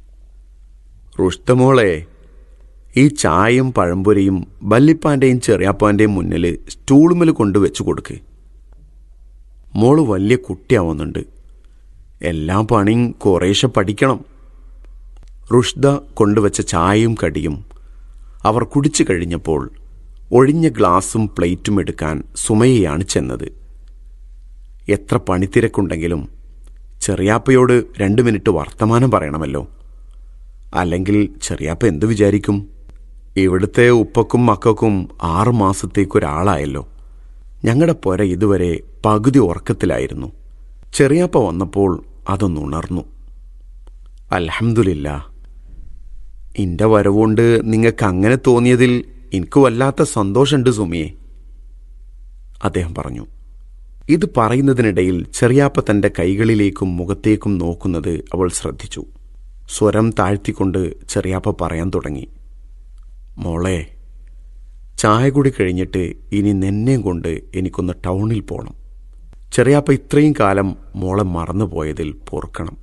Speaker 8: റുഷ്തമോളെ ഈ ചായയും പഴംപൊരിയും ബല്ലിപ്പാന്റെയും ചെറിയാപ്പാന്റെയും മുന്നിൽ സ്റ്റൂളുമിൽ കൊണ്ട് വെച്ചു കൊടുക്ക് മോള് വലിയ കുട്ടിയാവുന്നുണ്ട് എല്ലാ പണിയും കുറേശ്ശെ പഠിക്കണം റുഷ്ദ കൊണ്ടുവച്ച ചായയും കടിയും അവർ കുടിച്ചു കഴിഞ്ഞപ്പോൾ ഒഴിഞ്ഞ ഗ്ലാസും പ്ലേറ്റും എടുക്കാൻ സുമയയാണ് ചെന്നത് എത്ര പണിത്തിരക്കുണ്ടെങ്കിലും ചെറിയാപ്പയോട് രണ്ടു മിനിറ്റ് വർത്തമാനം പറയണമല്ലോ അല്ലെങ്കിൽ ചെറിയാപ്പ എന്തു വിചാരിക്കും ഇവിടുത്തെ ഉപ്പക്കും മക്കൾക്കും ആറു മാസത്തേക്കൊരാളായല്ലോ ഞങ്ങളുടെ പുര ഇതുവരെ പകുതി ഉറക്കത്തിലായിരുന്നു ചെറിയാപ്പ വന്നപ്പോൾ അതൊന്നുണർന്നു അൽഹംദുലില്ല ഇന്റെ വരവുകൊണ്ട് നിങ്ങൾക്ക് അങ്ങനെ തോന്നിയതിൽ എനിക്ക് വല്ലാത്ത സന്തോഷമുണ്ട് സുമിയെ അദ്ദേഹം പറഞ്ഞു ഇത് പറയുന്നതിനിടയിൽ ചെറിയാപ്പ തന്റെ കൈകളിലേക്കും മുഖത്തേക്കും നോക്കുന്നത് അവൾ ശ്രദ്ധിച്ചു സ്വരം താഴ്ത്തിക്കൊണ്ട് ചെറിയാപ്പ പറയാൻ തുടങ്ങി മോളെ ചായ കൂടി കഴിഞ്ഞിട്ട് ഇനി നിന്നെയും കൊണ്ട് എനിക്കൊന്ന് ടൗണിൽ പോകണം ചെറിയാപ്പ ഇത്രയും കാലം മോളെ മറന്നുപോയതിൽ പൊറുക്കണം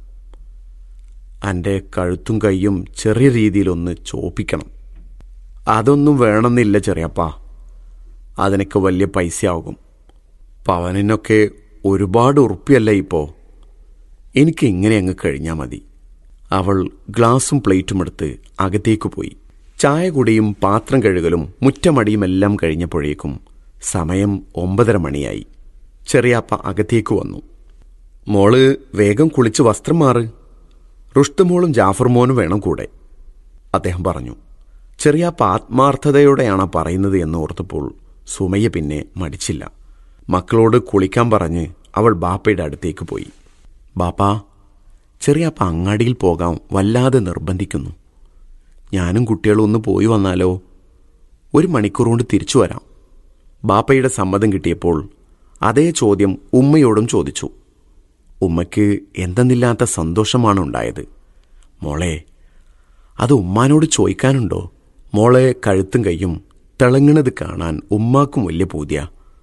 Speaker 8: എൻ്റെ കഴുത്തും കൈയും ചെറിയ രീതിയിലൊന്ന് ചോപ്പിക്കണം അതൊന്നും വേണമെന്നില്ല ചെറിയപ്പ അതിനൊക്കെ വലിയ പൈസയാകും പവനിനൊക്കെ ഒരുപാട് ഉറുപ്പിയല്ല ഇപ്പോൾ എനിക്ക് ഇങ്ങനെ അങ്ങ് കഴിഞ്ഞാൽ മതി അവൾ ഗ്ലാസും പ്ലേറ്റും എടുത്ത് അകത്തേക്ക് പോയി ചായ കുടിയും പാത്രം കഴുകലും മുറ്റമടിയുമെല്ലാം കഴിഞ്ഞപ്പോഴേക്കും സമയം ഒമ്പതര മണിയായി ചെറിയാപ്പ അകത്തേക്ക് വന്നു മോള് വേഗം കുളിച്ച് വസ്ത്രം മാറ് റുഷ്തമോളും ജാഫർ മോനും വേണം കൂടെ അദ്ദേഹം പറഞ്ഞു ചെറിയാപ്പ ആത്മാർത്ഥതയോടെയാണ് പറയുന്നത് എന്ന് ഓർത്തപ്പോൾ സുമയ്യ പിന്നെ മടിച്ചില്ല മക്കളോട് കുളിക്കാൻ പറഞ്ഞ് അവൾ ബാപ്പയുടെ അടുത്തേക്ക് പോയി ബാപ്പാ ചെറിയാപ്പ അങ്ങാടിയിൽ പോകാൻ വല്ലാതെ നിർബന്ധിക്കുന്നു ഞാനും കുട്ടികളും ഒന്ന് പോയി വന്നാലോ ഒരു മണിക്കൂർ കൊണ്ട് തിരിച്ചു വരാം ബാപ്പയുടെ സമ്മതം കിട്ടിയപ്പോൾ അതേ ചോദ്യം ഉമ്മയോടും ചോദിച്ചു ഉമ്മയ്ക്ക് എന്തെന്നില്ലാത്ത സന്തോഷമാണ് ഉണ്ടായത് മോളെ അത് ഉമ്മാനോട് ചോദിക്കാനുണ്ടോ മോളെ കഴുത്തും കൈയും തിളങ്ങണത് കാണാൻ ഉമ്മാക്കും വലിയ പൂതിയ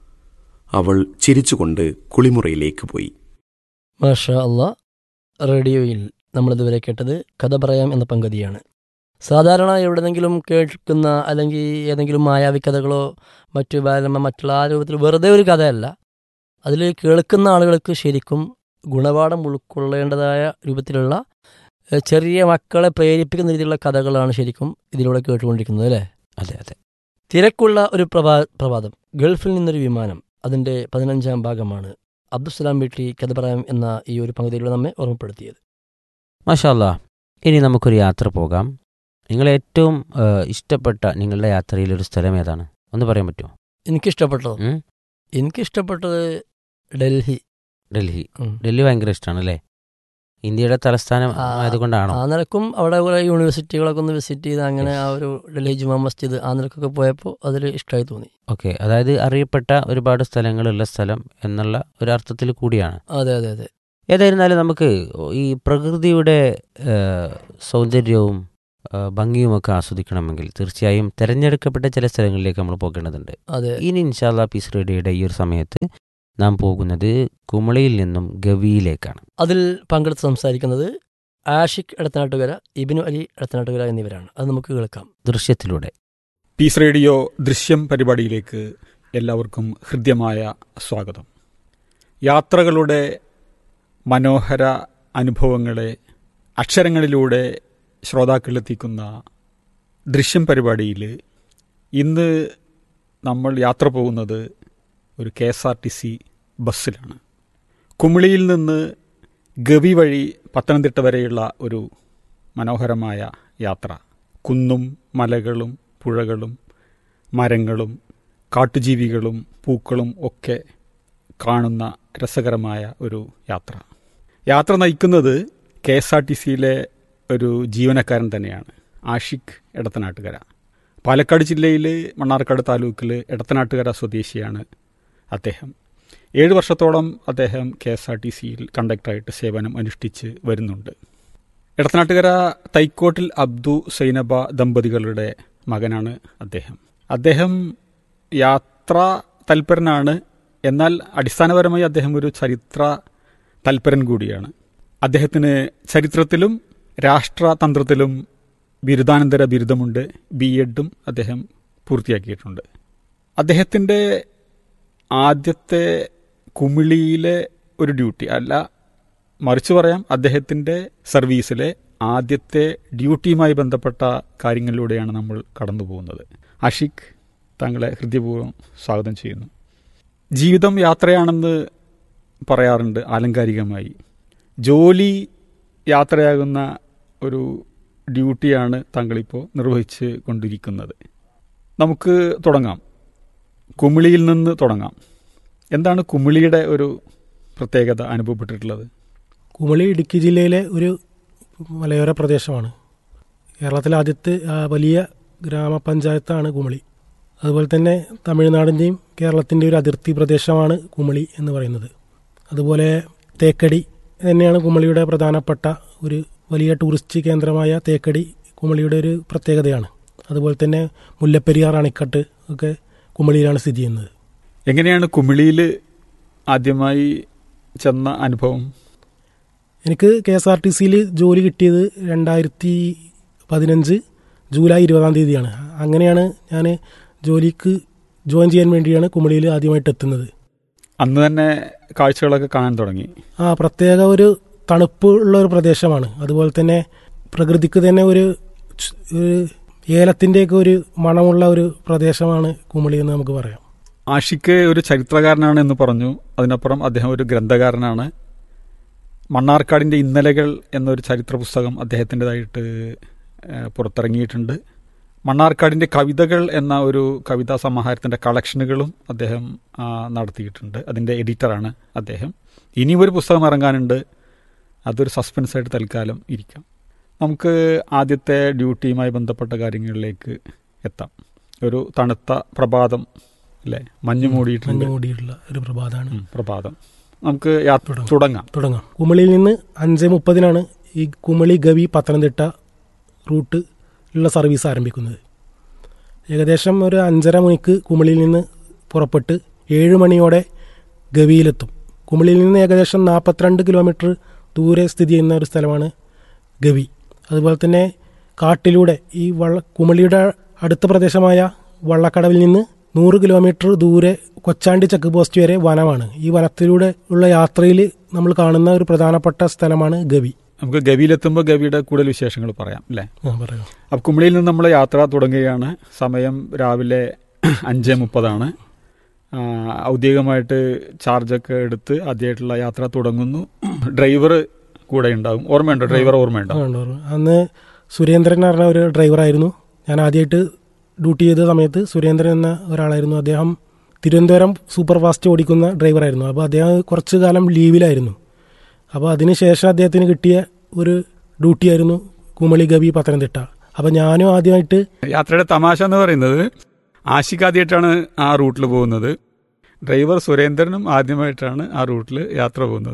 Speaker 8: അവൾ ചിരിച്ചുകൊണ്ട് കുളിമുറിയിലേക്ക് പോയി
Speaker 5: മാഷ അല്ല റേഡിയോയിൽ നമ്മളിതുവരെ കേട്ടത് കഥ പറയാം എന്ന പങ്കുതിയാണ് സാധാരണ എവിടെന്നെങ്കിലും കേൾക്കുന്ന അല്ലെങ്കിൽ ഏതെങ്കിലും മായാവി കഥകളോ മറ്റു ബാലമ മറ്റുള്ള ആ രൂപത്തിൽ വെറുതെ ഒരു കഥയല്ല അതിൽ കേൾക്കുന്ന ആളുകൾക്ക് ശരിക്കും ഗുണപാഠം ഉൾക്കൊള്ളേണ്ടതായ രൂപത്തിലുള്ള ഏഹ്, ചെറിയ മക്കളെ പ്രേരിപ്പിക്കുന്ന രീതിയിലുള്ള കഥകളാണ് ശരിക്കും ഇതിലൂടെ കേട്ടുകൊണ്ടിരിക്കുന്നത് അല്ലേ
Speaker 4: അതെ അതെ
Speaker 5: തിരക്കുള്ള ഒരു പ്രഭാ പ്രഭാതം ഗൾഫിൽ നിന്നൊരു വിമാനം അതിൻ്റെ പതിനഞ്ചാം ഭാഗമാണ് അബ്ദുസലാം വീട്ടി കഥ പറയാം എന്ന ഈ ഒരു പങ്കുതിയിലൂടെ നമ്മെ ഓർമ്മപ്പെടുത്തിയത്
Speaker 4: മാഷാല്ല ഇനി നമുക്കൊരു യാത്ര പോകാം നിങ്ങൾ ഏറ്റവും ആ, ഇഷ്ടപ്പെട്ട നിങ്ങളുടെ യാത്രയിലൊരു സ്ഥലം ഏതാണ് ഒന്ന് പറയാൻ പറ്റുമോ
Speaker 5: എനിക്കിഷ്ടപ്പെട്ടത്
Speaker 4: ഉം?
Speaker 5: എനിക്കിഷ്ടപ്പെട്ടത് ഡൽഹി
Speaker 4: ഡൽഹി
Speaker 5: ഉം.
Speaker 4: ഡൽഹി ഭയങ്കര ഇഷ്ടമാണ് അല്ലേ ഇന്ത്യയുടെ തലസ്ഥാനം
Speaker 5: ആ,
Speaker 4: ആയതുകൊണ്ടാണോ
Speaker 5: ആ നിലക്കും അവിടെ കുറെ യൂണിവേഴ്സിറ്റികളൊക്കെ ഒന്ന് വിസിറ്റ് ചെയ്ത് അങ്ങനെ ആ ഒരു ഡൽഹി ജുമാ മസ്ജിദ് ആ നിലക്കൊക്കെ പോയപ്പോൾ അതിൽ ഇഷ്ടമായി തോന്നി
Speaker 4: ഓക്കെ അതായത് അറിയപ്പെട്ട ഒരുപാട് സ്ഥലങ്ങളുള്ള സ്ഥലം എന്നുള്ള ഒരു അർത്ഥത്തിൽ കൂടിയാണ്
Speaker 5: അതെ അതെ അതെ
Speaker 4: ഏതായിരുന്നാലും നമുക്ക് ഈ പ്രകൃതിയുടെ ആ, സൗന്ദര്യവും ആ, ഭംഗിയുമൊക്കെ ആസ്വദിക്കണമെങ്കിൽ തീർച്ചയായും തിരഞ്ഞെടുക്കപ്പെട്ട ചില സ്ഥലങ്ങളിലേക്ക് നമ്മൾ പോകേണ്ടതുണ്ട്
Speaker 5: അതെ
Speaker 4: ഇനി ഇൻഷാല്ല പീസ് റേഡിയോയുടെ ഈ ഒരു സമയത്ത് നാം പോകുന്നത് കുമളിയിൽ നിന്നും ഗവിയിലേക്കാണ്
Speaker 5: അതിൽ പങ്കെടുത്ത് സംസാരിക്കുന്നത് ആഷിഖ് എടത്തനാട്ടുകര ഇബിനു അലി എടത്തനാട്ടുകര എന്നിവരാണ് അത് നമുക്ക് കേൾക്കാം
Speaker 4: ദൃശ്യത്തിലൂടെ
Speaker 9: പീസ് റേഡിയോ ദൃശ്യം പരിപാടിയിലേക്ക് എല്ലാവർക്കും ഹൃദ്യമായ സ്വാഗതം യാത്രകളുടെ മനോഹര അനുഭവങ്ങളെ അക്ഷരങ്ങളിലൂടെ ശ്രോതാക്കളിലെത്തിക്കുന്ന ദൃശ്യം പരിപാടിയിൽ ഇന്ന് നമ്മൾ യാത്ര പോകുന്നത് ഒരു K S R T C ബസ്സിലാണ് കുമിളിയിൽ നിന്ന് ഗവി വഴി പത്തനംതിട്ട വരെയുള്ള ഒരു മനോഹരമായ യാത്ര കുന്നും മലകളും പുഴകളും മരങ്ങളും കാട്ടുജീവികളും പൂക്കളും ഒക്കെ കാണുന്ന രസകരമായ ഒരു യാത്ര യാത്ര നയിക്കുന്നത് കെ എസ് ആർ ടി സിയിലെ ഒരു ജീവനക്കാരൻ തന്നെയാണ് ആഷിഖ് എടത്തനാട്ടുകര പാലക്കാട് ജില്ലയിൽ മണ്ണാർക്കാട് താലൂക്കിൽ എടത്തനാട്ടുകര സ്വദേശിയാണ് അദ്ദേഹം ഏഴ് വർഷത്തോളം അദ്ദേഹം കെ എസ് ആർ ടി സിയിൽ കണ്ടക്ടറായിട്ട് സേവനം അനുഷ്ഠിച്ച് വരുന്നുണ്ട് എടത്തനാട്ടുകര തൈക്കോട്ടിൽ അബ്ദു സൈനബ ദമ്പതികളുടെ മകനാണ് അദ്ദേഹം അദ്ദേഹം യാത്രാ തൽപരനാണ് എന്നാൽ അടിസ്ഥാനപരമായി അദ്ദേഹം ഒരു ചരിത്ര തൽപരൻ കൂടിയാണ് അദ്ദേഹത്തിന് ചരിത്രത്തിലും രാഷ്ട്രതന്ത്രത്തിലും ബിരുദാനന്തര ബിരുദമുണ്ട് ബി എഡും അദ്ദേഹം പൂർത്തിയാക്കിയിട്ടുണ്ട് അദ്ദേഹത്തിൻ്റെ ആദ്യത്തെ കുമിളിയിലെ ഒരു ഡ്യൂട്ടി അല്ല മറിച്ച് പറയാം അദ്ദേഹത്തിൻ്റെ സർവീസിലെ ആദ്യത്തെ ഡ്യൂട്ടിയുമായി ബന്ധപ്പെട്ട കാര്യങ്ങളിലൂടെയാണ് നമ്മൾ കടന്നു പോകുന്നത് അഷിഖ് താങ്കളെ ഹൃദയപൂർവ്വം സ്വാഗതം ചെയ്യുന്നു ജീവിതം യാത്രയാണെന്ന് പറയാറുണ്ട് ആലങ്കാരികമായി ജോലി യാത്രയാകുന്ന ഒരു ഡ്യൂട്ടിയാണ് താങ്കളിപ്പോൾ നിർവഹിച്ച് കൊണ്ടിരിക്കുന്നത് നമുക്ക് തുടങ്ങാം കുമിളിയിൽ നിന്ന് തുടങ്ങാം എന്താണ് കുമിളിയുടെ ഒരു പ്രത്യേകത അനുഭവപ്പെട്ടിട്ടുള്ളത്
Speaker 10: കുമളി ഇടുക്കി ജില്ലയിലെ ഒരു മലയോര പ്രദേശമാണ് കേരളത്തിലെ ആദ്യത്തെ ആ, വലിയ ഗ്രാമപഞ്ചായത്താണ് കുമളി അതുപോലെ തന്നെ തമിഴ്നാടിൻ്റെയും കേരളത്തിൻ്റെ ഒരു അതിർത്തി പ്രദേശമാണ് കുമളി എന്ന് പറയുന്നത് അതുപോലെ തേക്കടി തന്നെയാണ് കുമളിയുടെ പ്രധാനപ്പെട്ട ഒരു വലിയ ടൂറിസ്റ്റ് കേന്ദ്രമായ തേക്കടി കുമളിയുടെ ഒരു പ്രത്യേകതയാണ് അതുപോലെ തന്നെ മുല്ലപ്പെരിയാർ അണക്കെട്ട് ഒക്കെ കുമളിയിലാണ് സ്ഥിതി ചെയ്യുന്നത്
Speaker 9: എങ്ങനെയാണ് കുമിളിയിൽ ആദ്യമായി ചെന്ന അനുഭവം
Speaker 10: എനിക്ക് കെ എസ് ആർ ടി സിയിൽ ജോലി കിട്ടിയത് രണ്ടായിരത്തി പതിനഞ്ച് ജൂലൈ ഇരുപതാം തീയതിയാണ് അങ്ങനെയാണ് ഞാൻ ജോലിക്ക് ജോയിൻ ചെയ്യാൻ വേണ്ടിയാണ് കുമളിയിൽ ആദ്യമായിട്ട് എത്തുന്നത്
Speaker 9: അന്ന് തന്നെ കാഴ്ചകളൊക്കെ കാണാൻ തുടങ്ങി
Speaker 10: ആ പ്രത്യേക ഒരു തണുപ്പ് ഉള്ള ഒരു പ്രദേശമാണ് അതുപോലെ തന്നെ പ്രകൃതിക്ക് തന്നെ ഒരു ച്- ഒരു ഏലത്തിൻ്റെയൊക്കെ ഒരു മണമുള്ള ഒരു പ്രദേശമാണ് കുമളി എന്ന് നമുക്ക് പറയാം
Speaker 9: ആഷിക്ക് ഒരു ചരിത്രകാരനാണ് എന്ന് പറഞ്ഞു അതിനപ്പുറം അദ്ദേഹം ഒരു ഗ്രന്ഥകാരനാണ് മണ്ണാർക്കാടിൻ്റെ ഇന്നലകൾ എന്നൊരു ചരിത്ര പുസ്തകം അദ്ദേഹത്തിൻ്റെതായിട്ട് ഏഹ്, പുറത്തിറങ്ങിയിട്ടുണ്ട് മണ്ണാർക്കാടിൻ്റെ കവിതകൾ എന്ന ഒരു കവിതാ സമാഹാരത്തിൻ്റെ കളക്ഷനുകളും അദ്ദേഹം ആ, നടത്തിയിട്ടുണ്ട് അതിൻ്റെ എഡിറ്ററാണ് അദ്ദേഹം ഇനിയും ഒരു പുസ്തകം ഇറങ്ങാനുണ്ട് അതൊരു സസ്പെൻസായിട്ട് തൽക്കാലം ഇരിക്കാം നമുക്ക് ആദ്യത്തെ ഡ്യൂട്ടിയുമായി ബന്ധപ്പെട്ട കാര്യങ്ങളിലേക്ക് എത്താം ഒരു തണുത്ത പ്രഭാതം അല്ലേ മഞ്ഞ് മൂടിയിട്ടുണ്ട്
Speaker 10: മഞ്ഞ് മൂടിയിട്ടുള്ള ഒരു പ്രഭാതമാണ്
Speaker 9: ഉം, പ്രഭാതം നമുക്ക് യാത്ര
Speaker 10: തുടങ്ങാം.
Speaker 9: തുടങ്ങാം
Speaker 10: തുടങ്ങാം കുമളിയിൽ നിന്ന് അഞ്ച് മുപ്പതിനാണ് ഈ കുമളി ഗവി പത്തനംതിട്ട റൂട്ട് ഉള്ള സർവീസ് ആരംഭിക്കുന്നത് ഏകദേശം ഒരു അഞ്ചര മണിക്ക് കുമളിയിൽ നിന്ന് പുറപ്പെട്ട് ഏഴ് മണിയോടെ ഗവിയിലെത്തും കുമളിയിൽ നിന്ന് ഏകദേശം നാൽപ്പത്തിരണ്ട് കിലോമീറ്റർ ദൂരെ സ്ഥിതി ചെയ്യുന്ന ഒരു സ്ഥലമാണ് ഗവി അതുപോലെ തന്നെ കാട്ടിലൂടെ ഈ വള്ള കുമളിയുടെ അടുത്ത പ്രദേശമായ വള്ളക്കടവിൽ നിന്ന് നൂറ് കിലോമീറ്റർ ദൂരെ കൊച്ചാണ്ടി ചെക്ക് പോസ്റ്റ് വരെ വനമാണ് ഈ വനത്തിലൂടെ ഉള്ള യാത്രയിൽ നമ്മൾ കാണുന്ന ഒരു പ്രധാനപ്പെട്ട സ്ഥലമാണ് ഗവി
Speaker 9: നമുക്ക് ഗവിയിലെത്തുമ്പോൾ ഗവിയുടെ കൂടുതൽ വിശേഷങ്ങൾ പറയാം അല്ലേ
Speaker 10: ആ പറയാം
Speaker 9: അപ്പം കുമിളിയിൽ നിന്ന് നമ്മൾ യാത്ര തുടങ്ങുകയാണ് സമയം രാവിലെ അഞ്ച് മുപ്പതാണ് ആ, ഔദ്യോഗികമായിട്ട് ചാർജൊക്കെ എടുത്ത് ആദ്യമായിട്ടുള്ള യാത്ര തുടങ്ങുന്നു ഡ്രൈവർ കൂടെ ഉണ്ടാവും ഓർമ്മയുണ്ടോ ഡ്രൈവർ ഓർമ്മയുണ്ടോ
Speaker 10: ആ, ഉണ്ട്, ഉണ്ട്. അന്ന് സുരേന്ദ്രൻ എന്ന് പറഞ്ഞ ഒരു ഡ്രൈവറായിരുന്നു ഞാൻ ആദ്യമായിട്ട് ഡ്യൂട്ടി ചെയ്ത സമയത്ത് സുരേന്ദ്രൻ എന്ന ഒരാളായിരുന്നു അദ്ദേഹം തിരുവനന്തപുരം സൂപ്പർ ഫാസ്റ്റ് ഓടിക്കുന്ന ഡ്രൈവറായിരുന്നു അപ്പോൾ അദ്ദേഹം കുറച്ച് കാലം ലീവിലായിരുന്നു അപ്പോൾ അതിനുശേഷം അദ്ദേഹത്തിന് കിട്ടിയ ഒരു ഡ്യൂട്ടിയായിരുന്നു കുമളി ഗവി പത്തനംതിട്ട അപ്പോൾ ഞാനും ആദ്യമായിട്ട്
Speaker 9: യാത്രയുടെ തമാശ എന്ന് പറയുന്നത് ആഷിക്ക് ആദ്യമായിട്ടാണ് ആ റൂട്ടിൽ പോകുന്നത് ഡ്രൈവർ സുരേന്ദ്രനും ആദ്യമായിട്ടാണ് ആ റൂട്ടിൽ യാത്ര പോകുന്നത്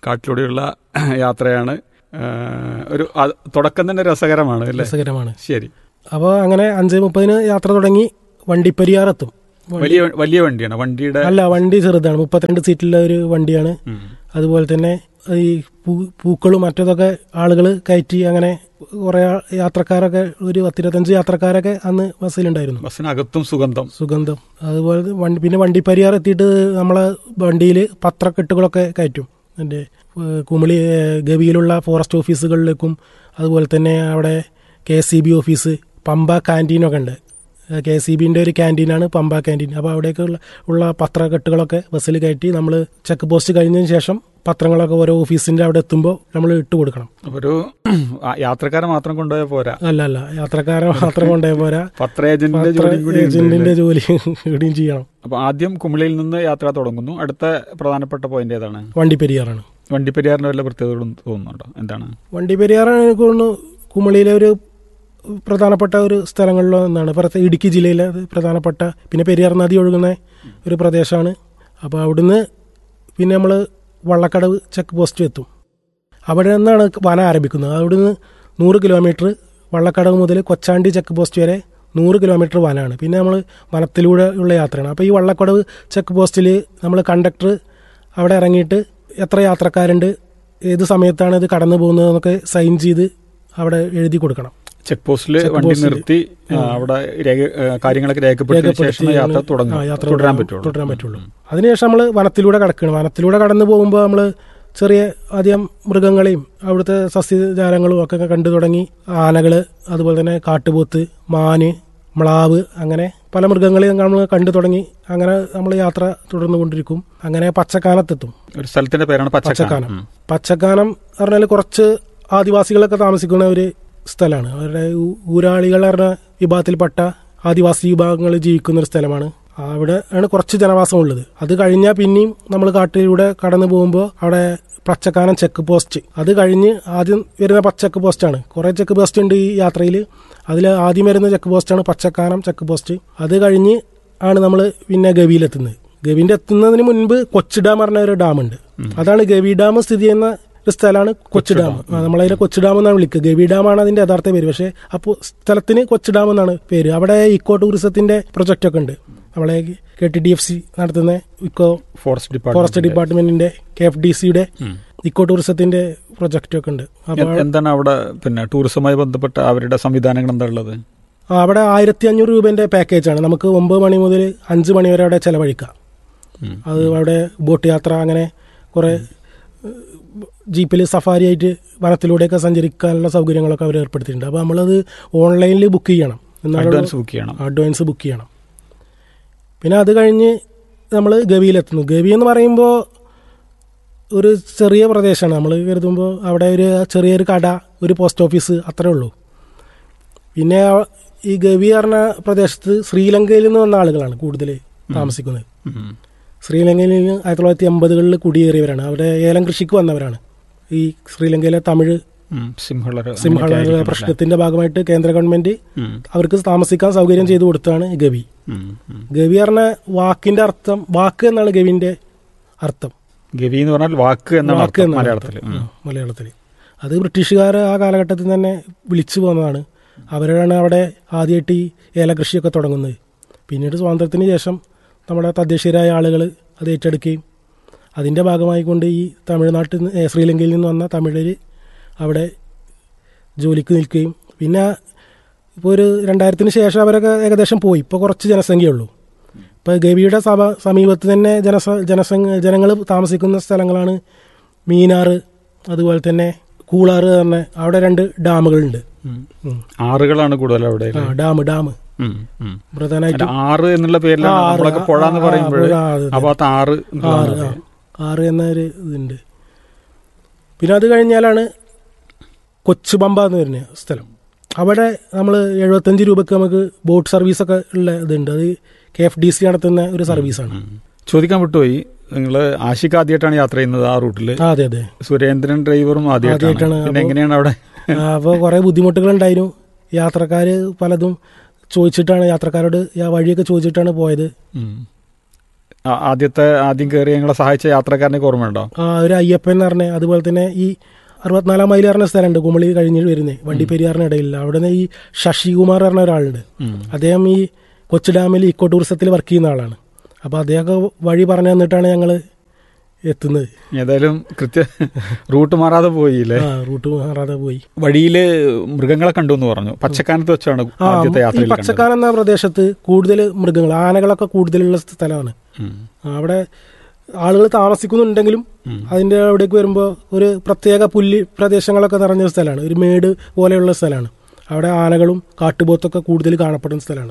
Speaker 9: കാട്ടിലൂടെയുള്ള യാത്രയാണ് ആ, ഒരു ആ- തുടക്കം തന്നെ രസകരമാണ് അല്ലേ
Speaker 10: രസകരമാണ്
Speaker 9: ശരി
Speaker 10: അപ്പോൾ അങ്ങനെ അഞ്ച് മുപ്പതിന് യാത്ര തുടങ്ങി വണ്ടിപ്പെരിയാർ എത്തും വണ്ടി-
Speaker 9: വലിയ വലിയ വണ്ടിയാണ് വണ്ടിയുടെ
Speaker 10: അല്ല വണ്ടി ചെറുതാണ് മുപ്പത്തിരണ്ട് സീറ്റുള്ള ഒരു വണ്ടിയാണ്
Speaker 9: ഉം.
Speaker 10: അതുപോലെ തന്നെ ഈ പൂ പൂക്കളും മറ്റതൊക്കെ ആളുകൾ കയറ്റി അങ്ങനെ കുറേ ആ- യാത്രക്കാരൊക്കെ ഒരു പത്തിരുപത്തഞ്ച് യാത്രക്കാരൊക്കെ അന്ന് ബസ്സിലുണ്ടായിരുന്നു
Speaker 9: ബസ്സിനകത്തും സുഗന്ധം
Speaker 10: സുഗന്ധം അതുപോലെ വണ്ടി പിന്നെ വണ്ടി പരിയാർ എത്തിയിട്ട് നമ്മളെ വണ്ടിയിൽ പത്രക്കെട്ടുകളൊക്കെ കയറ്റും എൻ്റെ ഏഹ്, കുമിളി ഏഹ്, ഗവിയിലുള്ള ഫോറസ്റ്റ് ഓഫീസുകളിലേക്കും അതുപോലെ തന്നെ അവിടെ K S C B office Pamba ക്യാൻറ്റീനൊക്കെ ഉണ്ട് കെ എസ് സി ബിൻ്റെ ഒരു ക്യാൻറ്റീനാണ് പമ്പ ക്യാൻറ്റീൻ അപ്പോൾ അവിടേക്ക് ഉള്ള ഉള്ള പത്രക്കെട്ടുകളൊക്കെ ബസ്സിൽ കയറ്റി നമ്മൾ ചെക്ക് പോസ്റ്റ് കഴിഞ്ഞതിന് ശേഷം പത്രങ്ങളൊക്കെ ഓരോ ഓഫീസിൻ്റെ അവിടെ എത്തുമ്പോൾ നമ്മൾ ഇട്ട് കൊടുക്കണം
Speaker 9: ഒരു ആ, യാത്രക്കാരെ മാത്രം കൊണ്ടുപോയാൽ പോരാ
Speaker 10: അല്ല അല്ല യാത്രക്കാരെ മാത്രം കൊണ്ടേ പോരാ
Speaker 9: പത്ര ഏജന്റിന്റെ
Speaker 10: പത്ര
Speaker 9: ജോലിയും കൂടി ഉണ്ട്
Speaker 10: ഏജന്റിന്റെ
Speaker 9: അല്ലേ?
Speaker 10: ജോലി ഇവിടെയും ചെയ്യണം
Speaker 9: അപ്പൊ ആദ്യം കുമിളിയിൽ നിന്ന് യാത്ര തുടങ്ങുന്നു അടുത്ത പ്രധാനപ്പെട്ട പോയിന്റ് ഏതാണ്
Speaker 10: വണ്ടിപ്പെരിയാറാണ്
Speaker 9: വണ്ടിപ്പെരിയാറിന്റെ വല്ല പ്രത്യേകതകളും തോന്നുന്നുണ്ടോ എന്താണ്
Speaker 10: വണ്ടിപ്പെരിയാറാണ് എനിക്ക് തോന്നുന്നു കുമളിയിലെ ഒരു പ്രധാനപ്പെട്ട ഒരു സ്ഥലങ്ങളിലോ ഒന്നാണ് പുറത്തെ ഇടുക്കി ജില്ലയിലെ അത് പ്രധാനപ്പെട്ട പിന്നെ പെരിയാർ നദി ഒഴുകുന്ന ഒരു പ്രദേശമാണ് അപ്പോൾ അവിടുന്ന് പിന്നെ നമ്മൾ വള്ളക്കടവ് ചെക്ക് പോസ്റ്റ് എത്തും അവിടെ നിന്നാണ് വന ആരംഭിക്കുന്നത് അവിടുന്ന് നൂറ് കിലോമീറ്റർ വള്ളക്കടവ് മുതൽ കൊച്ചാണ്ടി ചെക്ക് പോസ്റ്റ് വരെ നൂറ് കിലോമീറ്റർ വനമാണ് പിന്നെ നമ്മൾ വനത്തിലൂടെ ഉള്ള യാത്രയാണ് അപ്പോൾ ഈ വള്ളക്കടവ് ചെക്ക് പോസ്റ്റിൽ നമ്മൾ കണ്ടക്ടർ അവിടെ ഇറങ്ങിയിട്ട് എത്ര യാത്രക്കാരുണ്ട് ഏത് സമയത്താണ് ഇത് കടന്നു പോകുന്നത് എന്നൊക്കെ സൈൻ ചെയ്ത് അവിടെ എഴുതി കൊടുക്കണം
Speaker 9: ചെക്ക് പോസ്റ്റിൽ
Speaker 10: ചെക്ക്
Speaker 9: വണ്ടി
Speaker 10: പോസ്റ്റില്.
Speaker 9: നിർത്തി ആ, അവിടെ രേഖ- ആ, കാര്യങ്ങളൊക്കെ രേഖപ്പെടുത്തിയ ശേഷം
Speaker 10: രേഖപ്പെടുത്തിയാണ്
Speaker 9: യാത്ര തുടങ്ങും
Speaker 10: ആ, യാത്ര
Speaker 9: തുടരാൻ
Speaker 10: തുടരാൻ-
Speaker 9: പറ്റുള്ളൂ
Speaker 10: തുടരാൻ പറ്റുള്ളൂ അതിനുശേഷം നമ്മൾ വനത്തിലൂടെ കടക്കണം വനത്തിലൂടെ കടന്നു പോകുമ്പോൾ നമ്മൾ ചെറിയ ആദ്യം മൃഗങ്ങളെയും അവിടുത്തെ സസ്യജാലങ്ങളും ഒക്കെ കണ്ടു തുടങ്ങി ആനകള് അതുപോലെ തന്നെ കാട്ടുപോത്ത് മാന് മ്ലാവ് അങ്ങനെ പല മൃഗങ്ങളെയും നമ്മൾ കണ്ടു തുടങ്ങി അങ്ങനെ നമ്മൾ യാത്ര തുടർന്നു കൊണ്ടിരിക്കും അങ്ങനെ പച്ചക്കാനത്തെത്തും
Speaker 9: ഒരു സ്ഥലത്തിന്റെ പേരാണ് പച്ചക്കാനം
Speaker 10: പച്ചക്കാനം
Speaker 9: ഉം.
Speaker 10: പച്ചക്കാനം പറഞ്ഞാൽ കുറച്ച് ആദിവാസികളൊക്കെ താമസിക്കുന്ന ഒരു സ്ഥലമാണ് അവരുടെ ഊ- ഊരാളികൾ പറഞ്ഞ വിഭാഗത്തിൽപ്പെട്ട ആദിവാസി വിഭാഗങ്ങൾ ജീവിക്കുന്ന ഒരു സ്ഥലമാണ് അവിടെ ആണ് കുറച്ച് ജനവാസം ഉള്ളത് അത് കഴിഞ്ഞാൽ പിന്നെയും നമ്മൾ കാട്ടിലൂടെ കടന്നു പോകുമ്പോൾ അവിടെ പച്ചക്കാനം ചെക്ക് പോസ്റ്റ് അത് കഴിഞ്ഞ് ആദ്യം വരുന്ന പച്ച ചെക്ക് പോസ്റ്റാണ് കുറേ ചെക്ക് പോസ്റ്റ് ഉണ്ട് ഈ യാത്രയിൽ അതിൽ ആദ്യം വരുന്ന ചെക്ക് പോസ്റ്റാണ് പച്ചക്കാനം ചെക്ക് പോസ്റ്റ് അത് കഴിഞ്ഞ് ആണ് നമ്മൾ പിന്നെ ഗവിയിലെത്തുന്നത് ഗവിന്റെ എത്തുന്നതിന് മുൻപ് കൊച്ചു ഡാം പറഞ്ഞ ഒരു ഡാമുണ്ട് അതാണ് ഗവി ഡാം സ്ഥിതി ചെയ്യുന്ന ഒരു സ്ഥലമാണ് കൊച്ചു ഡാം ആ, നമ്മളതിനെ കൊച്ചു ഡാം എന്നാണ് വിളിക്കുക ഗവി ഡാമാണ് അതിന്റെ യഥാർത്ഥ പേര് പക്ഷേ അപ്പോൾ സ്ഥലത്തിന് കൊച്ചു ഡാം എന്നാണ് പേര് അവിടെ ഇക്കോ ടൂറിസത്തിന്റെ പ്രൊജക്റ്റ് ഒക്കെ ഉണ്ട് നമ്മളെ K T D F C നടത്തുന്ന ഇക്കോ
Speaker 9: ഫോറസ്റ്റ്
Speaker 10: ഫോറസ്റ്റ്
Speaker 9: ഡിപ്പാർട്ട്മെന്റ്
Speaker 10: ഡിപ്പാർട്ട്മെന്റിന്റെ കെ എഫ് ഡി സിയുടെ ഇക്കോ ടൂറിസത്തിന്റെ പ്രൊജക്റ്റ് ഒക്കെ ഉണ്ട് അപ്പോൾ
Speaker 9: എന്താണ് അവിടെ പിന്നെ ടൂറിസവുമായി ബന്ധപ്പെട്ട അവരുടെ സംവിധാനങ്ങൾ എന്താ ഉള്ളത്
Speaker 10: ആ, അവിടെ ആയിരത്തി അഞ്ഞൂറ് രൂപന്റെ പാക്കേജാണ് നമുക്ക് ഒമ്പത് മണി മുതൽ അഞ്ച് മണി വരെ അവിടെ ചെലവഴിക്കാം
Speaker 9: ഉം.
Speaker 10: അത് അവിടെ ബോട്ട് യാത്ര അങ്ങനെ കുറെ ജീപ്പിൽ സഫാരി ആയിട്ട് വനത്തിലൂടെയൊക്കെ സഞ്ചരിക്കാനുള്ള സൗകര്യങ്ങളൊക്കെ അവർ ഏർപ്പെടുത്തിയിട്ടുണ്ട് അപ്പോൾ നമ്മളത് ഓൺലൈനിൽ ബുക്ക് ചെയ്യണം
Speaker 9: അഡ്വാൻസ് ബുക്ക് ചെയ്യണം
Speaker 10: അഡ്വാൻസ് ബുക്ക് ചെയ്യണം പിന്നെ അത് കഴിഞ്ഞ് നമ്മൾ ഗവിയിലെത്തുന്നു ഗവി എന്ന് പറയുമ്പോൾ ഒരു ചെറിയ പ്രദേശമാണ് നമ്മൾ കരുതുമ്പോൾ അവിടെ ഒരു ചെറിയൊരു കട ഒരു പോസ്റ്റ് ഓഫീസ് അത്രേ ഉള്ളൂ പിന്നെ ആ- ഈ ഗവി പറഞ്ഞ പ്രദേശത്ത് ശ്രീലങ്കയിൽ നിന്ന് വന്ന ആളുകളാണ് കൂടുതൽ താമസിക്കുന്നത്
Speaker 9: ഉം.
Speaker 10: ശ്രീലങ്കയിൽ നിന്ന് ആയിരത്തി തൊള്ളായിരത്തി എൺപതുകളിൽ കുടിയേറിയവരാണ് അവിടെ ഏലം കൃഷിക്ക് വന്നവരാണ് ഈ ശ്രീലങ്കയിലെ തമിഴ്
Speaker 9: ഉം. സിംഹളർ
Speaker 10: സിംഹള പ്രശ്നത്തിന്റെ ഭാഗമായിട്ട് കേന്ദ്ര ഗവൺമെന്റ്
Speaker 9: ഉം.
Speaker 10: അവർക്ക് താമസിക്കാൻ സൗകര്യം ചെയ്തു കൊടുത്തതാണ് ഗവി
Speaker 9: ഉം. ഉം.
Speaker 10: ഗവി പറഞ്ഞ വാക്കിന്റെ അർത്ഥം വാക്ക് എന്നാണ് ഗവിന്റെ അർത്ഥം
Speaker 9: ഗവി എന്ന് പറഞ്ഞാൽ വാക്ക് എന്നാണ്
Speaker 10: വാക്ക്
Speaker 9: അർത്ഥം
Speaker 10: എന്നാണ്
Speaker 9: മലയാളത്തിൽ
Speaker 10: അർത്ഥം. ആ, മലയാളത്തിൽ അത് ബ്രിട്ടീഷുകാർ ആ കാലഘട്ടത്തിൽ തന്നെ വിളിച്ചു പോന്നതാണ് അവരാണ് അവിടെ ആദ്യമായിട്ട് ഈ ഏലകൃഷിയൊക്കെ തുടങ്ങുന്നത് പിന്നീട് സ്വാതന്ത്ര്യത്തിന് ശേഷം നമ്മുടെ തദ്ദേശീയരായ ആളുകൾ അത് ഏറ്റെടുക്കുകയും അതിൻ്റെ ഭാഗമായിക്കൊണ്ട് ഈ തമിഴ്നാട്ടിൽ നിന്ന് ഏ, ശ്രീലങ്കയിൽ നിന്ന് വന്ന തമിഴർ അവിടെ ജോലിക്ക് നിൽക്കുകയും പിന്നെ ഇപ്പോൾ ഒരു രണ്ടായിരത്തിന് ശേഷം അവരൊക്കെ ഏകദേശം പോയി ഇപ്പോൾ കുറച്ച് ജനസംഖ്യയുള്ളൂ ഇപ്പോൾ ഗവിയുടെ സഭ സമീപത്ത് തന്നെ ജനസ ജനസംഘ ജനങ്ങൾ താമസിക്കുന്ന സ്ഥലങ്ങളാണ് മീനാറ് അതുപോലെ തന്നെ കൂളാറ് പറഞ്ഞ അവിടെ രണ്ട് ഡാമുകളുണ്ട്
Speaker 9: ഉം.
Speaker 10: ഉം.
Speaker 9: ആറുകളാണ് കൂടുതൽ അവിടെ
Speaker 10: ആ ഡാം ഡാം
Speaker 9: ഉം. ഉം.
Speaker 10: പ്രധാനമായിട്ടും
Speaker 9: അല്ല, ആറ് എന്നുള്ള പേരിലാണ്
Speaker 10: ആ, ആറ്.
Speaker 9: നമ്മളൊക്കെ പുഴ എന്ന്
Speaker 10: ആ, ആ,
Speaker 9: പറയുമ്പോൾ
Speaker 10: പുഴ, ആ, അതെ.
Speaker 9: ആ ഭാഗത്ത് ആറ് എന്നുള്ളതാണ്
Speaker 10: ആറ് ആ,
Speaker 9: പേര്.
Speaker 10: ആറ് എന്ന ഒരു ഇതുണ്ട് പിന്നെ അത് കഴിഞ്ഞാലാണ് കൊച്ചുപമ്പ എന്ന് പറഞ്ഞ സ്ഥലം അവിടെ നമ്മൾ എഴുപത്തഞ്ച് രൂപക്ക് നമുക്ക് ബോട്ട് സർവീസൊക്കെ ഉള്ള ഇതുണ്ട് അത് കെ എഫ് ഡി സി നടത്തുന്ന ഒരു സർവീസാണ്
Speaker 9: ചോദിക്കാൻ വിട്ടുപോയി നിങ്ങൾ ആഷിക്ക് ആദ്യമായിട്ടാണ് യാത്ര ചെയ്യുന്നത് ആ റൂട്ടിൽ
Speaker 10: ആ അതെ അതെ
Speaker 9: സുരേന്ദ്രൻ ഡ്രൈവറും ആദ്യമായിട്ടാണ്
Speaker 10: ആദ്യമായിട്ടാണ്.
Speaker 9: പിന്നെ
Speaker 10: അപ്പോ-
Speaker 9: എങ്ങനെയാണ് അവിടെ
Speaker 10: അപ്പോൾ കുറേ ബുദ്ധിമുട്ടുകളുണ്ടായിരുന്നു യാത്രക്കാർ പലതും ചോദിച്ചിട്ടാണ് യാത്രക്കാരോട് ആ വഴിയൊക്കെ ചോദിച്ചിട്ടാണ് പോയത്
Speaker 9: ഉം. ആ- ആദ്യത്തെ ആദ്യം കയറി ഞങ്ങളെ സഹായിച്ച യാത്രക്കാരനൊക്കെ ഓർമ്മയുണ്ടോ
Speaker 10: ആ ഒരു അയ്യപ്പൻ എന്ന് പറഞ്ഞ അതുപോലെ തന്നെ ഈ അറുപത്തിനാലാം മൈൽ പറഞ്ഞ സ്ഥലമുണ്ട് കുമളി കഴിഞ്ഞ് വരുന്നത് വണ്ടിപ്പെരിയാറിന് ഇടയില്ല അവിടെ നിന്ന് ഈ ശശികുമാർ പറഞ്ഞ ഒരാളുണ്ട് അദ്ദേഹം ഈ കൊച്ചു ഡാമിൽ ഇക്കോ ടൂറിസത്തിൽ വർക്ക് ചെയ്യുന്ന ആളാണ് അപ്പോൾ അദ്ദേഹമൊക്കെ വഴി പറഞ്ഞു തന്നിട്ടാണ് ഞങ്ങൾ എത്തുന്നത്
Speaker 9: ഏതായാലും കൃത്യ റൂട്ട് മാറാതെ പോയില്ലേ
Speaker 10: ആ റൂട്ട് മാറാതെ പോയി
Speaker 9: വഴിയില് മൃഗങ്ങളെ കണ്ടു എന്ന് പറഞ്ഞു പച്ചക്കാനത്ത് വെച്ചാണ്
Speaker 10: ആ
Speaker 9: ആദ്യത്തെ
Speaker 10: ഈ
Speaker 9: യാത്രയിൽ കണ്ടത്
Speaker 10: പച്ചക്കാരൻ എന്ന പ്രദേശത്ത് കൂടുതൽ മൃഗങ്ങൾ ആനകളൊക്കെ കൂടുതലുള്ള സ്ഥലമാണ്
Speaker 9: ഉം.
Speaker 10: അവിടെ ആളുകൾ താമസിക്കുന്നുണ്ടെങ്കിലും അതിന്റെ അവിടേക്ക് വരുമ്പോൾ ഒരു പ്രത്യേക പുല്ല് പ്രദേശങ്ങളൊക്കെ നിറഞ്ഞ സ്ഥലമാണ് ഒരു മേട് പോലെയുള്ള സ്ഥലമാണ് അവിടെ ആനകളും കാട്ടുപോത്തൊക്കെ കൂടുതൽ കാണപ്പെടുന്ന സ്ഥലമാണ്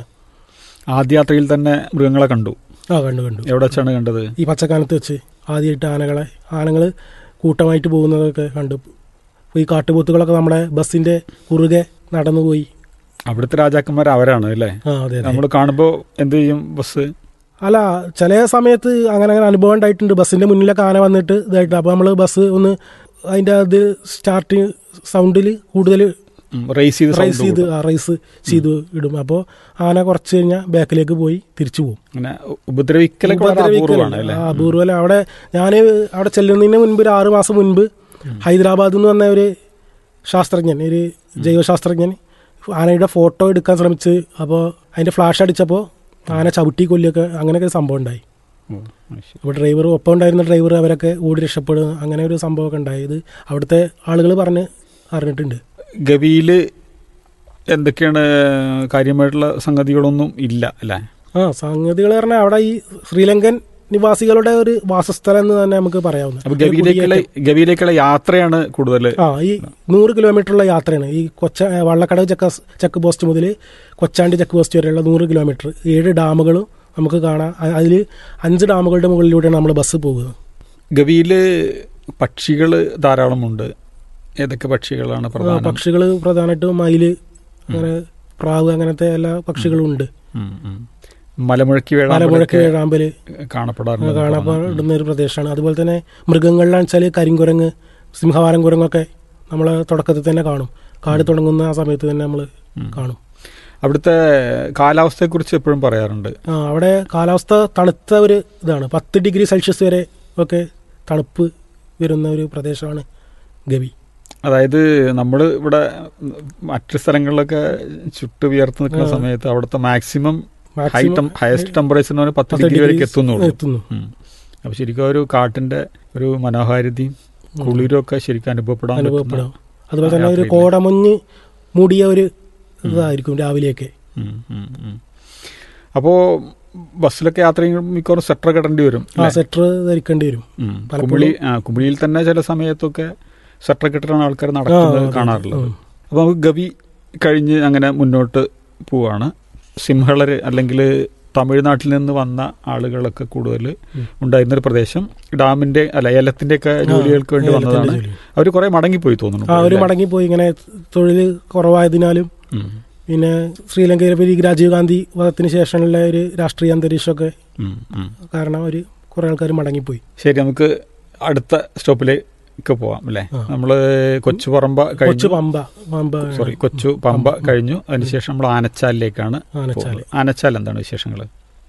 Speaker 9: ആദ്യ യാത്രയിൽ തന്നെ മൃഗങ്ങളെ കണ്ടു
Speaker 10: ആ കണ്ടു കണ്ടു
Speaker 9: എവിടെ വെച്ചാണ് കണ്ടത്
Speaker 10: ഈ പച്ചക്കാലത്ത് വെച്ച് ആദ്യമായിട്ട് ആനകളെ ആനകൾ കൂട്ടമായിട്ട് പോകുന്നതൊക്കെ കണ്ടു ഈ കാട്ടുപോത്തുകളൊക്കെ നമ്മുടെ ബസ്സിന്റെ കുറുകെ നടന്നുപോയി
Speaker 9: അവിടുത്തെ രാജാക്കന്മാർ അവരാണ് അല്ലേ
Speaker 10: ആ അതെ അതെ
Speaker 9: നമ്മൾ കാണുമ്പോൾ എന്ത് ചെയ്യും ബസ്
Speaker 10: അല്ല ചില സമയത്ത് അങ്ങനെ അങ്ങനെ അനുഭവം ഉണ്ടായിട്ടുണ്ട് ബസ്സിന്റെ മുന്നിലൊക്കെ ആന വന്നിട്ട് ഇതായിട്ട് അപ്പോൾ നമ്മൾ ബസ് ഒന്ന് അതിന്റെ അത് സ്റ്റാർട്ട് സൗണ്ടിൽ കൂടുതൽ
Speaker 9: റേസ് ചെയ്ത്
Speaker 10: റൈസ്
Speaker 9: sound
Speaker 10: ചെയ്ത്
Speaker 9: കൂടും.
Speaker 10: ആ റൈസ് ചെയ്ത് ഇടും അപ്പോൾ ആന കുറച്ച് കഴിഞ്ഞാൽ ബാക്കിലേക്ക് പോയി തിരിച്ചു പോകും
Speaker 9: അങ്ങനെ ഉപദ്രവിക്കലൊക്കെ വളരെ അപൂർവമാണ് അല്ലേ
Speaker 10: ആ, അപൂർവമല്ല അവിടെ ഞാൻ അവിടെ ചെല്ലുന്നതിന് മുൻപ് ഒരു ആറു മാസം മുൻപ് ഹൈദരാബാദിൽ നിന്ന് വന്ന ഒരു ശാസ്ത്രജ്ഞൻ ഒരു ജൈവശാസ്ത്രജ്ഞൻ ആനയുടെ ഫോട്ടോ എടുക്കാൻ ശ്രമിച്ച് അപ്പോൾ അതിന്റെ ഫ്ലാഷ് അടിച്ചപ്പോൾ ആന ചവിട്ടി കൊല്ലിയൊക്കെ അങ്ങനെയൊക്കെ ഒരു സംഭവം ഉണ്ടായി
Speaker 9: ഉം, അത് ശരി.
Speaker 10: അപ്പോൾ ഡ്രൈവർ ഒപ്പം ഉണ്ടായിരുന്ന ഡ്രൈവർ അവരൊക്കെ ഓടി രക്ഷപ്പെടുക അങ്ങനെ ഒരു സംഭവമൊക്കെ ഉണ്ടായത് അവിടുത്തെ ആളുകൾ പറഞ്ഞ് അറിഞ്ഞിട്ടുണ്ട്
Speaker 9: ഗവിയില് എന്തൊക്കെയാണ് കാര്യമായിട്ടുള്ള സംഗതികളൊന്നും ഇല്ല അല്ലേ
Speaker 10: ആ സംഗതികൾ പറഞ്ഞാൽ അവിടെ ഈ ശ്രീലങ്കൻ നിവാസികളുടെ ഒരു വാസസ്ഥലം എന്ന് തന്നെ നമുക്ക് പറയാവുന്നത്
Speaker 9: അപ്പൊ ഗവിയിലേക്കുള്ള ഗവിയിലേക്കുള്ള യാത്രയാണ് കൂടുതൽ
Speaker 10: ആ ഈ നൂറ് കിലോമീറ്ററുള്ള യാത്രയാണ് ഈ കൊച്ച വള്ളക്കടവ് ചെക്ക് ചെക്ക് പോസ്റ്റ് മുതൽ കൊച്ചാണ്ടി ചെക്ക് പോസ്റ്റ് വരെയുള്ള നൂറ് കിലോമീറ്റർ ഏഴ് ഡാമുകളും നമുക്ക് കാണാം അതിൽ അഞ്ച് ഡാമുകളുടെ മുകളിലൂടെയാണ് നമ്മൾ ബസ് പോകുന്നത്
Speaker 9: ഗവിയില് പക്ഷികൾ ധാരാളമുണ്ട് ഏതൊക്കെ പക്ഷികളാണ് പ്രധാനം
Speaker 10: പക്ഷികൾ പ്രധാനമായിട്ടും മയില് അങ്ങനെ പ്രാവ് അങ്ങനത്തെ എല്ലാ പക്ഷികളും ഉണ്ട്
Speaker 9: ഉം, ഉം. മലമുഴക്കി
Speaker 10: മലമുഴക്ക്
Speaker 9: വേഴാമ്പലൊക്കെ
Speaker 10: വേഴാമ്പല്
Speaker 9: കാണപ്പെടാറുണ്ട് എന്ന് പറഞ്ഞു.
Speaker 10: കാണപ്പെടുന്ന ഒരു പ്രദേശമാണ് അതുപോലെ തന്നെ മൃഗങ്ങളിലാണെന്ന് വെച്ചാൽ കരിങ്കുരങ്ങ് സിംഹവാരം കുരങ്ങൊക്കെ നമ്മൾ തുടക്കത്തിൽ തന്നെ കാണും കാട് തുടങ്ങുന്ന ആ സമയത്ത് തന്നെ നമ്മൾ കാണും
Speaker 9: അവിടുത്തെ കാലാവസ്ഥയെ കുറിച്ച് എപ്പോഴും പറയാറുണ്ട്
Speaker 10: ആ അവിടെ കാലാവസ്ഥ തണുത്ത ഒരു ഇതാണ് പത്ത് ഡിഗ്രി സെൽഷ്യസ് വരെ ഒക്കെ തണുപ്പ് വരുന്ന ഒരു പ്രദേശമാണ് ഗവി
Speaker 9: അതായത് നമ്മൾ ഇവിടെ മറ്റു സ്ഥലങ്ങളിലൊക്കെ ചുട്ട് വിയർത്ത് നിൽക്കുന്ന
Speaker 10: ആ.
Speaker 9: സമയത്ത് അവിടുത്തെ maximum
Speaker 10: Maximum
Speaker 9: high highest temperature എന്ന് പറഞ്ഞാൽ പത്ത്
Speaker 10: പത്ത്
Speaker 9: ഡിഗ്രി വരെയൊക്കെ
Speaker 10: degree
Speaker 9: എത്തുന്നുള്ളൂ
Speaker 10: എത്തുന്നു.
Speaker 9: ഉം. അപ്പൊ ശരിക്കും ഒരു കാട്ടിന്റെ ഒരു മനോഹാരിതയും കുളിരും ഒക്കെ ശരിക്കും അനുഭവപ്പെടാൻ
Speaker 10: അനുഭവപ്പെടാം
Speaker 9: പറ്റുന്ന
Speaker 10: അതുപോലെ തന്നെ ഒരു
Speaker 9: യാത്രയില്.
Speaker 10: കോടമഞ്ഞ് മൂടിയ ഒരു ഇതായിരിക്കും രാവിലെയൊക്കെ
Speaker 9: ഉം, ഉം, ഉം. അപ്പോ ബസ്സിലൊക്കെ യാത്ര ചെയ്യുമ്പോൾ മിക്കവാറും സ്വെറ്റർ ഇടേണ്ടി വരും
Speaker 10: ആ
Speaker 9: അല്ലേ?
Speaker 10: സെറ്റർ ധരിക്കേണ്ടി വരും
Speaker 9: ഉം.
Speaker 10: പലപ്പോഴും-
Speaker 9: കുമിളി ആ, കുമിളിയിൽ തന്നെ ചില സമയത്തൊക്കെ സ്വെറ്റർ ഇട്ടിട്ടാണ് ആൾക്കാർ നടക്കുന്നത്
Speaker 10: ആ, അതെ,
Speaker 9: കാണാറുള്ളത്
Speaker 10: ഉം.
Speaker 9: അപ്പൊ നമുക്ക് ഗവി കഴിഞ്ഞ് അങ്ങനെ മുന്നോട്ട് പോവാണ് സിംഹളര് അല്ലെങ്കിൽ തമിഴ്നാട്ടിൽ നിന്ന് വന്ന ആളുകളൊക്കെ കൂടുതൽ ഉണ്ടായിരുന്ന ഒരു പ്രദേശം ഡാമിന്റെ അല്ല ഏലത്തിന്റെ ഒക്കെ ജോലികൾക്ക് വേണ്ടി
Speaker 10: ഏലത്തിന്റെ
Speaker 9: വന്നതാണ്
Speaker 10: ജോലി.
Speaker 9: അവർ കുറെ മടങ്ങിപ്പോയി തോന്നുന്നു
Speaker 10: ആ ഒരു മടങ്ങിപ്പോയി ഇങ്ങനെ തൊഴിൽ കുറവായതിനാലും
Speaker 9: ഉം.
Speaker 10: പിന്നെ ശ്രീലങ്കയിലെ ഈ രാജീവ് ഗാന്ധി വധത്തിന് ശേഷമുള്ള ഒരു രാഷ്ട്രീയ അന്തരീക്ഷമൊക്കെ
Speaker 9: ഉം, ഉം.
Speaker 10: കാരണം ഒരു കുറെ ആൾക്കാർ മടങ്ങിപ്പോയി
Speaker 9: ശരി നമുക്ക് അടുത്ത സ്റ്റോപ്പിലേക്ക് പോവാം അല്ലേ
Speaker 10: ആ.
Speaker 9: നമ്മള് കൊച്ചു പറമ്പ
Speaker 10: കൊച്ചു
Speaker 9: കഴിഞ്ഞു
Speaker 10: പമ്പ പമ്പ
Speaker 9: സോറി കൊച്ചു പമ്പ കഴിഞ്ഞു അതിനുശേഷം നമ്മൾ ആനച്ചാലിലേക്കാണ്
Speaker 10: ആനച്ചാല്.
Speaker 9: പോകുന്നത്. ആനച്ചാൽ എന്താണ് വിശേഷങ്ങൾ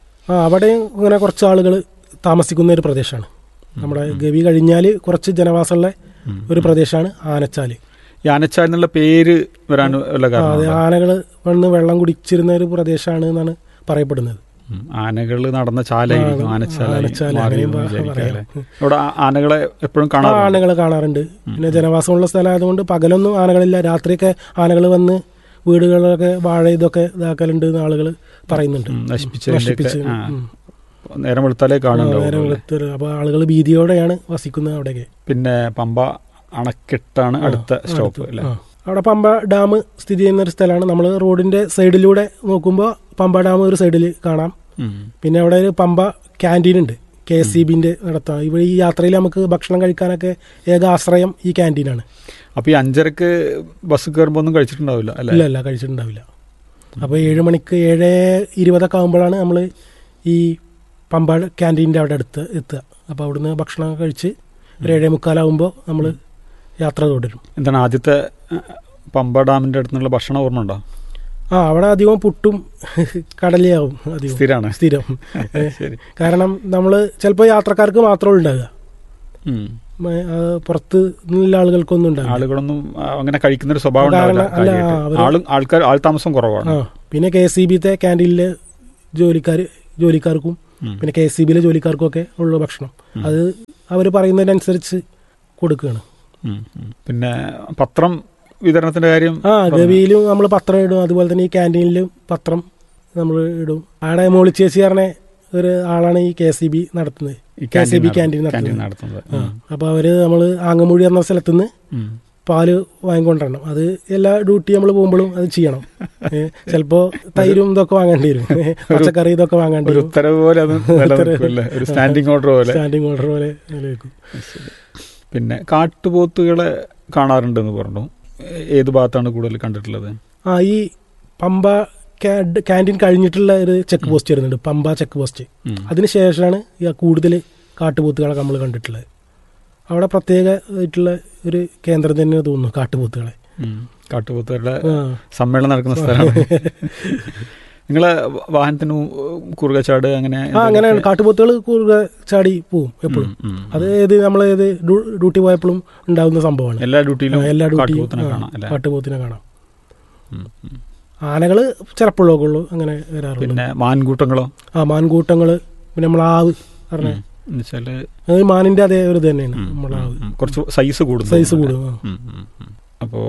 Speaker 10: ആ അവിടെയും ഇങ്ങനെ കുറച്ച് ആളുകൾ താമസിക്കുന്ന ഒരു പ്രദേശമാണ് നമ്മുടെ ഗവി കഴിഞ്ഞാൽ കുറച്ച് ജനവാസമുള്ള ഒരു പ്രദേശമാണ് ആനച്ചാല്
Speaker 9: ഈ ആനച്ചാൽ എന്നുള്ള പേര് വരാൻ വല്ല
Speaker 10: ആ, അത്
Speaker 9: കാരണം
Speaker 10: ആനകൾ വന്ന് വെള്ളം കുടിച്ചിരുന്ന ഒരു പ്രദേശമാണ് എന്നാണ് പറയപ്പെടുന്നത്
Speaker 9: ആനകൾ നടന്ന ചാലായിരിക്കും
Speaker 10: ആ,
Speaker 9: ആനച്ചാലായി
Speaker 10: ആനച്ചാല്
Speaker 9: മാറി
Speaker 10: അങ്ങനെയും
Speaker 9: എന്ന്
Speaker 10: പ-
Speaker 9: വിചാരിക്കാം
Speaker 10: പറയാം.
Speaker 9: അല്ലേ? ഇവിടെ ആ- ആനകളെ എപ്പോഴും
Speaker 10: ആ
Speaker 9: കാണാം
Speaker 10: ആനകൾ കാണാറുണ്ട് പിന്നെ ജനവാസമുള്ള സ്ഥലമായതുകൊണ്ട് പകലൊന്നും ആനകളില്ല രാത്രിയൊക്കെ ആനകൾ വന്ന് വീടുകളിലൊക്കെ വാഴ ഇതൊക്കെ ഇതാക്കലുണ്ട് എന്ന് ആളുകൾ പറയുന്നുണ്ട്
Speaker 9: നശിപ്പിച്ചതിന്റെ
Speaker 10: നശിപ്പിച്ച്
Speaker 9: ആ.
Speaker 10: ഉം.
Speaker 9: നേരം വെളുത്താലേ
Speaker 10: ആ, നേരെ
Speaker 9: കാണുന്നുണ്ടാവും
Speaker 10: വെളുത്തൊരു- അപ്പൊ ആളുകൾ ഭീതിയോടെയാണ് വസിക്കുന്നത് അവിടെയൊക്കെ
Speaker 9: പിന്നെ പമ്പ അണക്കെട്ടാണ് അടുത്ത സ്റ്റോപ്പ് അല്ലേ
Speaker 10: ആ. അവിടെ പമ്പ ഡാം സ്ഥിതി ചെയ്യുന്ന ഒരു സ്ഥലമാണ് നമ്മൾ റോഡിന്റെ സൈഡിലൂടെ നോക്കുമ്പോൾ പമ്പ ഡാം ഒരു സൈഡിൽ കാണാം
Speaker 9: ഉം.
Speaker 10: പിന്നെ അവിടെ ഒരു പമ്പ ക്യാൻറ്റീൻ ഉണ്ട് കെ എസ് സി ബിന്റെ നടത്താം ഇവിടെ ഈ യാത്രയിൽ നമുക്ക് ഭക്ഷണം കഴിക്കാനൊക്കെ ഏക ആശ്രയം ഈ ക്യാൻറ്റീനാണ്
Speaker 9: അപ്പൊ ഈ അഞ്ചരക്ക് ബസ് കയറുമ്പോ ഒന്നും കഴിച്ചിട്ടുണ്ടാവില്ല
Speaker 10: ഇല്ല
Speaker 9: അല്ലെ
Speaker 10: ഇല്ല കഴിച്ചിട്ടുണ്ടാവില്ല അപ്പോൾ ഏഴ് മണിക്ക് ഏഴ് ഇരുപതൊക്കെ ആകുമ്പോഴാണ് നമ്മൾ ഈ പമ്പ ക്യാൻറ്റീൻ്റെ അവിടെ അടുത്ത് എത്തുക അപ്പോൾ അവിടുന്ന് ഭക്ഷണം കഴിച്ച് ഒരു ഏഴേ മുക്കാലാകുമ്പോൾ നമ്മൾ യാത്ര തുടരും
Speaker 9: എന്താണ് ആദ്യത്തെ അഹ്, പമ്പ ഡാമിന്റെ അടുത്തുള്ള ഭക്ഷണം ഓർമ്മ ഉണ്ടോ
Speaker 10: ആ അവിടെ അധികം പുട്ടും കടലയാവും അധികം
Speaker 9: സ്ഥിരാണ്
Speaker 10: സ്ഥിരം ഏ,
Speaker 9: ശരി
Speaker 10: കാരണം നമ്മൾ ചിലപ്പോൾ യാത്രക്കാർക്ക് മാത്രമേ ഉണ്ടാകുക
Speaker 9: ഉം.
Speaker 10: മ- ആ, പുറത്ത് നിന്നുള്ള ആളുകൾക്കൊന്നും ഉണ്ടാവില്ല
Speaker 9: ആളുകളൊന്നും ആ, അങ്ങനെ കഴിക്കുന്ന ഒരു സ്വഭാവം ഉണ്ടാവില്ല
Speaker 10: കാരണം- അല്ല,
Speaker 9: കാര്യമായിട്ട്.
Speaker 10: അവര്
Speaker 9: ആളും ആൾക്കാർ ആൾ താമസം കുറവാണ്
Speaker 10: ആ പിന്നെ കെ എസ് സി ബിത്തെ ക്യാൻറ്റീനിലെ ജോലിക്കാർ ജോലിക്കാർക്കും
Speaker 9: ഉം.
Speaker 10: പിന്നെ കെ എസ് സി ബിയിലെ ജോലിക്കാർക്കും ഒക്കെ ഉള്ള ഭക്ഷണം
Speaker 9: ഉം.
Speaker 10: അത് അവർ പറയുന്നതിനനുസരിച്ച് കൊടുക്കുകയാണ്
Speaker 9: ഉം, ഉം. പിന്നെ പത്രം വിതരണത്തിന്റെ കാര്യം
Speaker 10: ആ
Speaker 9: പറഞ്ഞോ?
Speaker 10: ഗവിയിലും നമ്മൾ പത്രം ഇടും അതുപോലെ തന്നെ ഈ ക്യാൻറ്റീനിലും പത്രം നമ്മൾ ഇടും ആടെ മോളി ചേച്ചി പറഞ്ഞ ഒരു ആളാണ് ഈ കെ സി ബി നടത്തുന്നത്
Speaker 9: ഈ
Speaker 10: K C B
Speaker 9: canteen
Speaker 10: canteen
Speaker 9: നടത്തുന്നത്.
Speaker 10: നടത്തുന്നത്
Speaker 9: ക്യാൻറ്റീൻ നടത്തുന്നത്
Speaker 10: ആ അപ്പോൾ അവർ നമ്മൾ ആങ്ങമൂഴി എന്ന സ്ഥലത്ത് നിന്ന്
Speaker 9: ഉം.
Speaker 10: പാല് വാങ്ങിക്കൊണ്ടിരണം അത് എല്ലാ ഡ്യൂട്ടി നമ്മൾ പോകുമ്പോഴും അത് ചെയ്യണം ചിലപ്പോൾ തൈരും ഇതൊക്കെ വാങ്ങേണ്ടി വരും ഏ, പച്ചക്കറി ഇതൊക്കെ വാങ്ങേണ്ടി
Speaker 9: ഒരു
Speaker 10: വരും
Speaker 9: ഉത്തരവ് പോലെ അത് നിലനിൽക്കുമല്ലേ ഒരു സ്റ്റാൻഡിങ് ഓർഡർ പോലെ
Speaker 10: സ്റ്റാൻഡിങ് ഓർഡർ പോലെ നിലനിൽക്കും
Speaker 9: പിന്നെ കാട്ടുപോത്തുകളെ കാണാറുണ്ടെന്ന് പറഞ്ഞു ഏ- ഏത് ഭാഗത്താണ് കൂടുതൽ കണ്ടിട്ടുള്ളത്
Speaker 10: ആ ഈ പമ്പ ക്യാ- ക്യാൻറ്റീൻ കഴിഞ്ഞിട്ടുള്ള ഒരു ചെക്ക് പോസ്റ്റ് വരുന്നുണ്ട് പമ്പ ചെക്ക് പോസ്റ്റ്
Speaker 9: ഉം.
Speaker 10: അതിനുശേഷമാണ് ഈ കൂടുതൽ കാട്ടുപോത്തുകളെ നമ്മൾ കണ്ടിട്ടുള്ളത് അവിടെ പ്രത്യേകമായിട്ടുള്ള ഒരു കേന്ദ്രം തന്നെ തോന്നുന്നു കാട്ടുപോത്തുകളെ
Speaker 9: ഉം. കാട്ടുപോത്തുകളുടെ
Speaker 10: ആ.
Speaker 9: സമ്മേളനം നടക്കുന്ന സ്ഥലമാണ് നിങ്ങളെ വാഹനത്തിന് കുറുകച്ചാട് അങ്ങനെ
Speaker 10: ആ അങ്ങനെയാണ് കാട്ടുപോത്തുകൾ കൂടുതൽ ചാടി പോവും എപ്പോഴും
Speaker 9: ഉം, ഉം.
Speaker 10: അത് ഏത് നമ്മൾ ഏത് ഡ്യൂ- ഡ്യൂട്ടി പോയപ്പോഴും ഉണ്ടാകുന്ന സംഭവമാണ്
Speaker 9: എല്ലാ ഡ്യൂട്ടിയിലും
Speaker 10: ആ, എല്ലാ ഡ്യൂട്ടിയും
Speaker 9: കാട്ടുപോത്തിനെ
Speaker 10: ആ,
Speaker 9: കാണാം അല്ലേ
Speaker 10: കാട്ടുപോത്തിനെ കാണാം
Speaker 9: ഉം, ഉം.
Speaker 10: ആനകൾ ചിലപ്പോഴൊക്കെ ഉള്ളൂ അങ്ങനെ വരാറുള്ളൂ
Speaker 9: പിന്നെ മാൻകൂട്ടങ്ങളോ
Speaker 10: ആ മാൻകൂട്ടങ്ങൾ പിന്നെ നമ്മൾ ആവ് പറഞ്ഞ
Speaker 9: ഉം. എന്നുവെച്ചാല്
Speaker 10: അത് മാനിന്റെ അതേ ഒരു ഇത് തന്നെയാണ്
Speaker 9: ഉം,
Speaker 10: നമ്മൾ ആവ്
Speaker 9: ഉം, കുറച്ച് സൈസ് കൂടും
Speaker 10: സൈസ് കൂടും ആ.
Speaker 9: അപ്പോൾ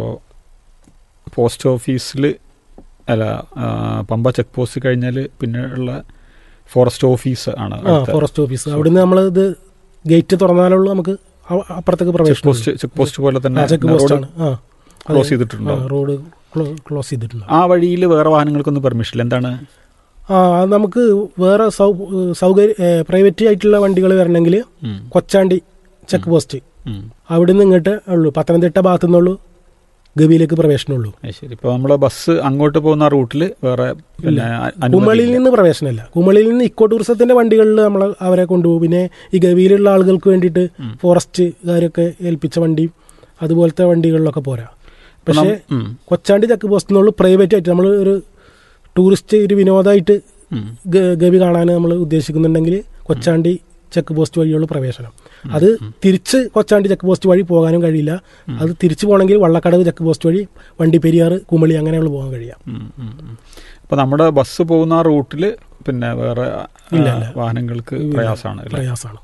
Speaker 9: പോസ്റ്റ് ഓഫീസിൽ അല്ല ആ, പമ്പ ചെക്ക് പോസ്റ്റ് കഴിഞ്ഞാൽ പിന്നെ ഉള്ള ഫോറസ്റ്റ് ഓഫീസ് ആണ്
Speaker 10: ആ ഫോറസ്റ്റ് ഓഫീസ് അവിടുന്ന് നമ്മൾ ഇത് ഗേറ്റ് തുറന്നാലുള്ളൂ നമുക്ക് അ- അപ്പുറത്തേക്ക്
Speaker 9: ചെക്ക്
Speaker 10: പ്രവേശനം
Speaker 9: പോസ്റ്റ് ചെക്ക് പോസ്റ്റ് പോലെ തന്നെ
Speaker 10: ചെക്ക് പോസ്റ്റ് ആണ് ആ
Speaker 9: ക്ലോസ് ചെയ്തിട്ടുണ്ടോ
Speaker 10: റോഡ് ക്ലോസ് ചെയ്തിട്ടുണ്ട്
Speaker 9: ആ വഴിയിൽ വേറെ വാഹനങ്ങൾക്കൊന്നും പെർമിഷൻ ഇല്ല എന്താണ്
Speaker 10: ആ അത് നമുക്ക് വേറെ സൗ സൗകര്യ പ്രൈവറ്റ് ആയിട്ടുള്ള വണ്ടികൾ വരണമെങ്കിൽ
Speaker 9: ഉം.
Speaker 10: കൊച്ചാണ്ടി ചെക്ക് പോസ്റ്റ്
Speaker 9: ഉം.
Speaker 10: അവിടുന്ന് ഇങ്ങോട്ട് ഉള്ളൂ പത്തനംതിട്ട ഭാഗത്തു നിന്നുള്ളൂ ഗവിയിലേക്ക് പ്രവേശനമുള്ളൂ
Speaker 9: അത് ശരി ഇപ്പോൾ നമ്മളെ ബസ് അങ്ങോട്ട് പോകുന്ന റൂട്ടിൽ വേറെ പിന്നെ അ- അനുമതി
Speaker 10: കുമളിയിൽ
Speaker 9: ഇല്ല.
Speaker 10: നിന്ന് പ്രവേശനമില്ല കുമളിയിൽ നിന്ന് ഇക്കോ ടൂറിസത്തിന്റെ വണ്ടികളിൽ നമ്മൾ അവരെ കൊണ്ടുപോകും പിന്നെ ഈ ഗവിയിലുള്ള ആളുകൾക്ക് വേണ്ടിയിട്ട്
Speaker 9: ഉം.
Speaker 10: ഫോറസ്റ്റ് കാര്യമൊക്കെ ഏൽപ്പിച്ച വണ്ടിയും അതുപോലത്തെ വണ്ടികളിലൊക്കെ പോരാ
Speaker 9: ഇപ്പൊ
Speaker 10: പക്ഷേ
Speaker 9: നം- ഉം.
Speaker 10: കൊച്ചാണ്ടി ചെക്ക് പോസ്റ്റ് നിന്നുള്ള പ്രൈവറ്റ് ആയിട്ട് നമ്മൾ ഒരു ടൂറിസ്റ്റ് ഒരു വിനോദമായിട്ട്
Speaker 9: ഉം.
Speaker 10: ഗ- ഗവി കാണാൻ നമ്മൾ ഉദ്ദേശിക്കുന്നുണ്ടെങ്കിൽ കൊച്ചാണ്ടി ചെക്ക് പോസ്റ്റ് വഴിയുള്ള പ്രവേശനം അത് തിരിച്ച് കൊച്ചാണ്ടി ചെക്ക് പോസ്റ്റ് വഴി പോകാനും കഴിയില്ല അത് തിരിച്ചു പോകണമെങ്കിൽ വള്ളക്കടവ് ചെക്ക് പോസ്റ്റ് വഴി വണ്ടി പെരിയാറ് കുമളി അങ്ങനെയുള്ള പോകാൻ കഴിയാം
Speaker 9: ഉം, ഉം, ഉം. അപ്പൊ നമ്മുടെ ബസ് പോകുന്ന ആ റൂട്ടില് പിന്നെ വേറെ ആ,
Speaker 10: ഇല്ല, ഇല്ല.
Speaker 9: വാഹനങ്ങൾക്ക് പ്രയാസമാണ് അല്ലേ
Speaker 10: പ്രയാസമാണ്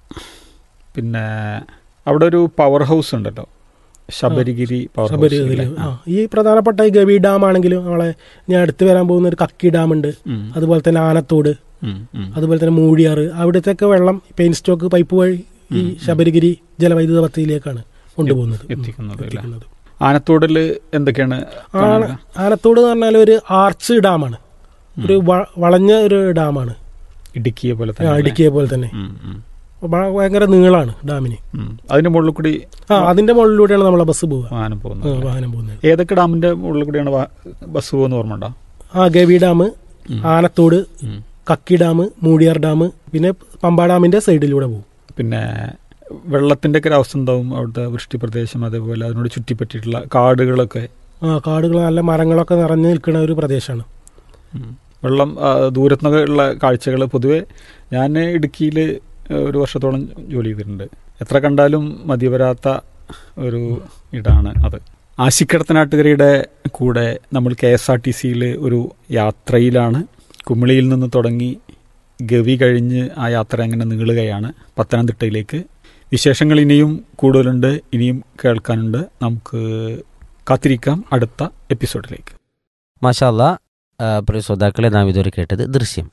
Speaker 9: പിന്നെ അവിടെ ഒരു പവർ ഹൗസ് ഉണ്ടല്ലോ ശബരിഗിരി പവർ ഹൗസ്
Speaker 10: ശബരിമല
Speaker 9: അല്ലേ?
Speaker 10: ആ ഈ പ്രധാനപ്പെട്ട ഈ ഗവി ഡാം ആണെങ്കിലും നമ്മളെ ഞാൻ അടുത്ത് വരാൻ പോകുന്ന ഒരു കക്കി ഡാം ഉണ്ട്
Speaker 9: ഉം,
Speaker 10: അതുപോലെ തന്നെ ആനത്തോട്
Speaker 9: ഉം, ഉം.
Speaker 10: അതുപോലെ തന്നെ മൂഴിയാറ് അവിടുത്തെയൊക്കെ വെള്ളം പെയിൻ സ്റ്റോക്ക് പൈപ്പ് വഴി ഈ ശബരിഗിരി ജലവൈദ്യുത പദ്ധതിയിലേക്കാണ് കൊണ്ടുപോകുന്നത് ഉം,
Speaker 9: എത്തിക്കുന്നത് അല്ലേ?
Speaker 10: എത്തിക്കുന്നത്.
Speaker 9: ആനത്തോടില് എന്തൊക്കെയാണ്
Speaker 10: ആന
Speaker 9: കാണുക?
Speaker 10: ആനത്തോട് എന്ന് പറഞ്ഞാൽ ഒരു ആർച്ച് ഡാമാണ് ഒരു വ- വളഞ്ഞ ഒരു ഡാമാണ്
Speaker 9: ഇടുക്കിയെ പോലെ
Speaker 10: ആ,
Speaker 9: തന്നെ അല്ലേ?
Speaker 10: ഇടുക്കിയെ പോലെ തന്നെ
Speaker 9: ഉം, ഉം,
Speaker 10: ഭ- ഭയങ്കര നീളാണ് ഡാമിന്
Speaker 9: ഉം. അതിന്റെ മുകളിൽ കൂടി
Speaker 10: ആ അതിന്റെ മുകളിലൂടെയാണ് നമ്മളെ ബസ് പോവുക
Speaker 9: വാഹനം
Speaker 10: ആ,
Speaker 9: പോകുന്നത് അല്ലേ?
Speaker 10: വാഹനം പോകുന്നത്
Speaker 9: ഏതൊക്കെ ഡാമിന്റെ മുകളിൽ കൂടിയാണ് വാ- ബസ് പോകുന്ന ഓർമ്മ ഉണ്ടോ
Speaker 10: ആ ഗവി ഡാം
Speaker 9: ഉം.
Speaker 10: ആനത്തോട്
Speaker 9: ഉം.
Speaker 10: കക്കി ഡാം മൂടിയാർ ഡാം പിന്നെ പമ്പ ഡാമിന്റെ സൈഡിലൂടെ പോകും
Speaker 9: പിന്നെ വെള്ളത്തിന്റെ ഒക്കെ ഒരു അവസ്ഥ ഉണ്ടാവും അവിടുത്തെ വൃഷ്ടി പ്രദേശം അതേപോലെ അതിനോട് ചുറ്റിപ്പറ്റിയിട്ടുള്ള കാടുകളൊക്കെ
Speaker 10: ആ കാടുകൾ നല്ല മരങ്ങളൊക്കെ നിറഞ്ഞു നിൽക്കുന്ന ഒരു പ്രദേശമാണ്
Speaker 9: ഉം. വെള്ളം ആ, ദൂരത്തുനിന്നൊക്കെ ഉള്ള കാഴ്ചകൾ പൊതുവെ ഞാൻ ഇടുക്കിയിൽ ഒരു വർഷത്തോളം ജോലി ചെയ്തിട്ടുണ്ട് എത്ര കണ്ടാലും മതി വരാത്ത ഒരു ഇടാണ് അത് ആശിക്കടത്തനാട്ടുകരയുടെ കൂടെ നമ്മൾ കെ എസ് ആർ ടി സിയിൽ ഒരു യാത്രയിലാണ് കുമിളിയിൽ നിന്ന് തുടങ്ങി ഗവി കഴിഞ്ഞ് ആ യാത്ര അങ്ങനെ നീളുകയാണ് പത്തനംതിട്ടയിലേക്ക് വിശേഷങ്ങൾ ഇനിയും കൂടുതലുണ്ട് ഇനിയും കേൾക്കാനുണ്ട് നമുക്ക് കാത്തിരിക്കാം അടുത്ത എപ്പിസോഡിലേക്ക്
Speaker 4: മാഷാല്ല പ്രിയ ശ്രോതാക്കളെ നാം ഇതുവരെ കേട്ടത് ദൃശ്യം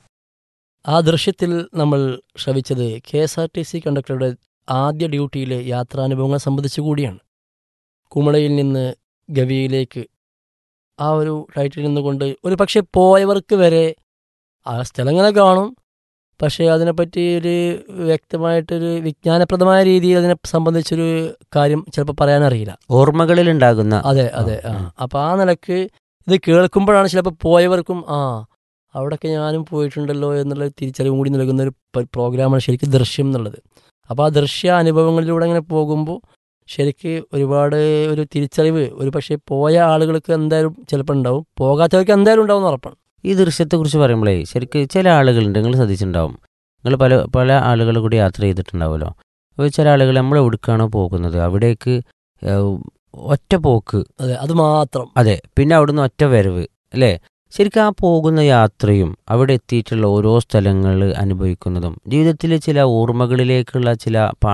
Speaker 5: ആ ദൃശ്യത്തിൽ നമ്മൾ ശ്രവിച്ചത് K S R T C കണ്ടക്ടറുടെ ആദ്യ ഡ്യൂട്ടിയിലെ യാത്രാനുഭവങ്ങൾ സംബന്ധിച്ചു കൂടിയാണ് കുമളയിൽ നിന്ന് ഗവിയിലേക്ക് ആ ഒരു ഫ്ലൈറ്റിൽ നിന്നുകൊണ്ട് ഒരു പക്ഷെ പോയവർക്ക് വരെ ആ സ്ഥലങ്ങളെ കാണും പക്ഷേ അതിനെപ്പറ്റി ഒരു വ്യക്തമായിട്ടൊരു വിജ്ഞാനപ്രദമായ രീതിയിൽ അതിനെ സംബന്ധിച്ചൊരു കാര്യം ചിലപ്പോൾ പറയാനറിയില്ല
Speaker 4: ഓർമ്മകളിൽ ഉണ്ടാകുന്ന
Speaker 5: അതെ അതെ ആ
Speaker 4: ഉം.
Speaker 5: അപ്പൊ ആ നിലക്ക് ഇത് കേൾക്കുമ്പോഴാണ് ചിലപ്പോൾ പോയവർക്കും ആ അവിടെയൊക്കെ ഞാനും പോയിട്ടുണ്ടല്ലോ എന്നുള്ള തിരിച്ചറിവും കൂടി നൽകുന്ന ഒരു പ- പ്രോഗ്രാമാണ് ശരിക്കും ദൃശ്യം എന്നുള്ളത് അപ്പോൾ ആ ദൃശ്യ അനുഭവങ്ങളിലൂടെ അങ്ങനെ പോകുമ്പോൾ ശരിക്ക് ഒരുപാട് ഒരു തിരിച്ചറിവ് ഒരു പക്ഷേ പോയ ആളുകൾക്ക് എന്തായാലും ചിലപ്പോൾ ഉണ്ടാവും പോകാത്തവർക്ക് എന്തായാലും ഉണ്ടാവും എന്ന് ഉറപ്പാണ്
Speaker 4: ഈ ദൃശ്യത്തെക്കുറിച്ച് പറയുമ്പോഴേ ശരിക്ക് ചില ആളുകളുണ്ട് നിങ്ങൾ ശ്രദ്ധിച്ചിട്ടുണ്ടാവും നിങ്ങൾ പല പല ആളുകൾ കൂടി യാത്ര ചെയ്തിട്ടുണ്ടാവുമല്ലോ അപ്പോൾ ചില ആളുകൾ നമ്മൾ എവിടേക്കാണോ പോകുന്നത് അവിടേക്ക് ഏഹ്, ഒറ്റ പോക്ക്
Speaker 5: അതെ അത് മാത്രം
Speaker 4: അതെ പിന്നെ അവിടുന്ന് ഒറ്റ വരവ് അല്ലേ ശരിക്കും ആ പോകുന്ന യാത്രയും അവിടെ എത്തിയിട്ടുള്ള ഓരോ സ്ഥലങ്ങൾ അനുഭവിക്കുന്നതും ജീവിതത്തിലെ ചില ഓർമ്മകളിലേക്കുള്ള ചില പാ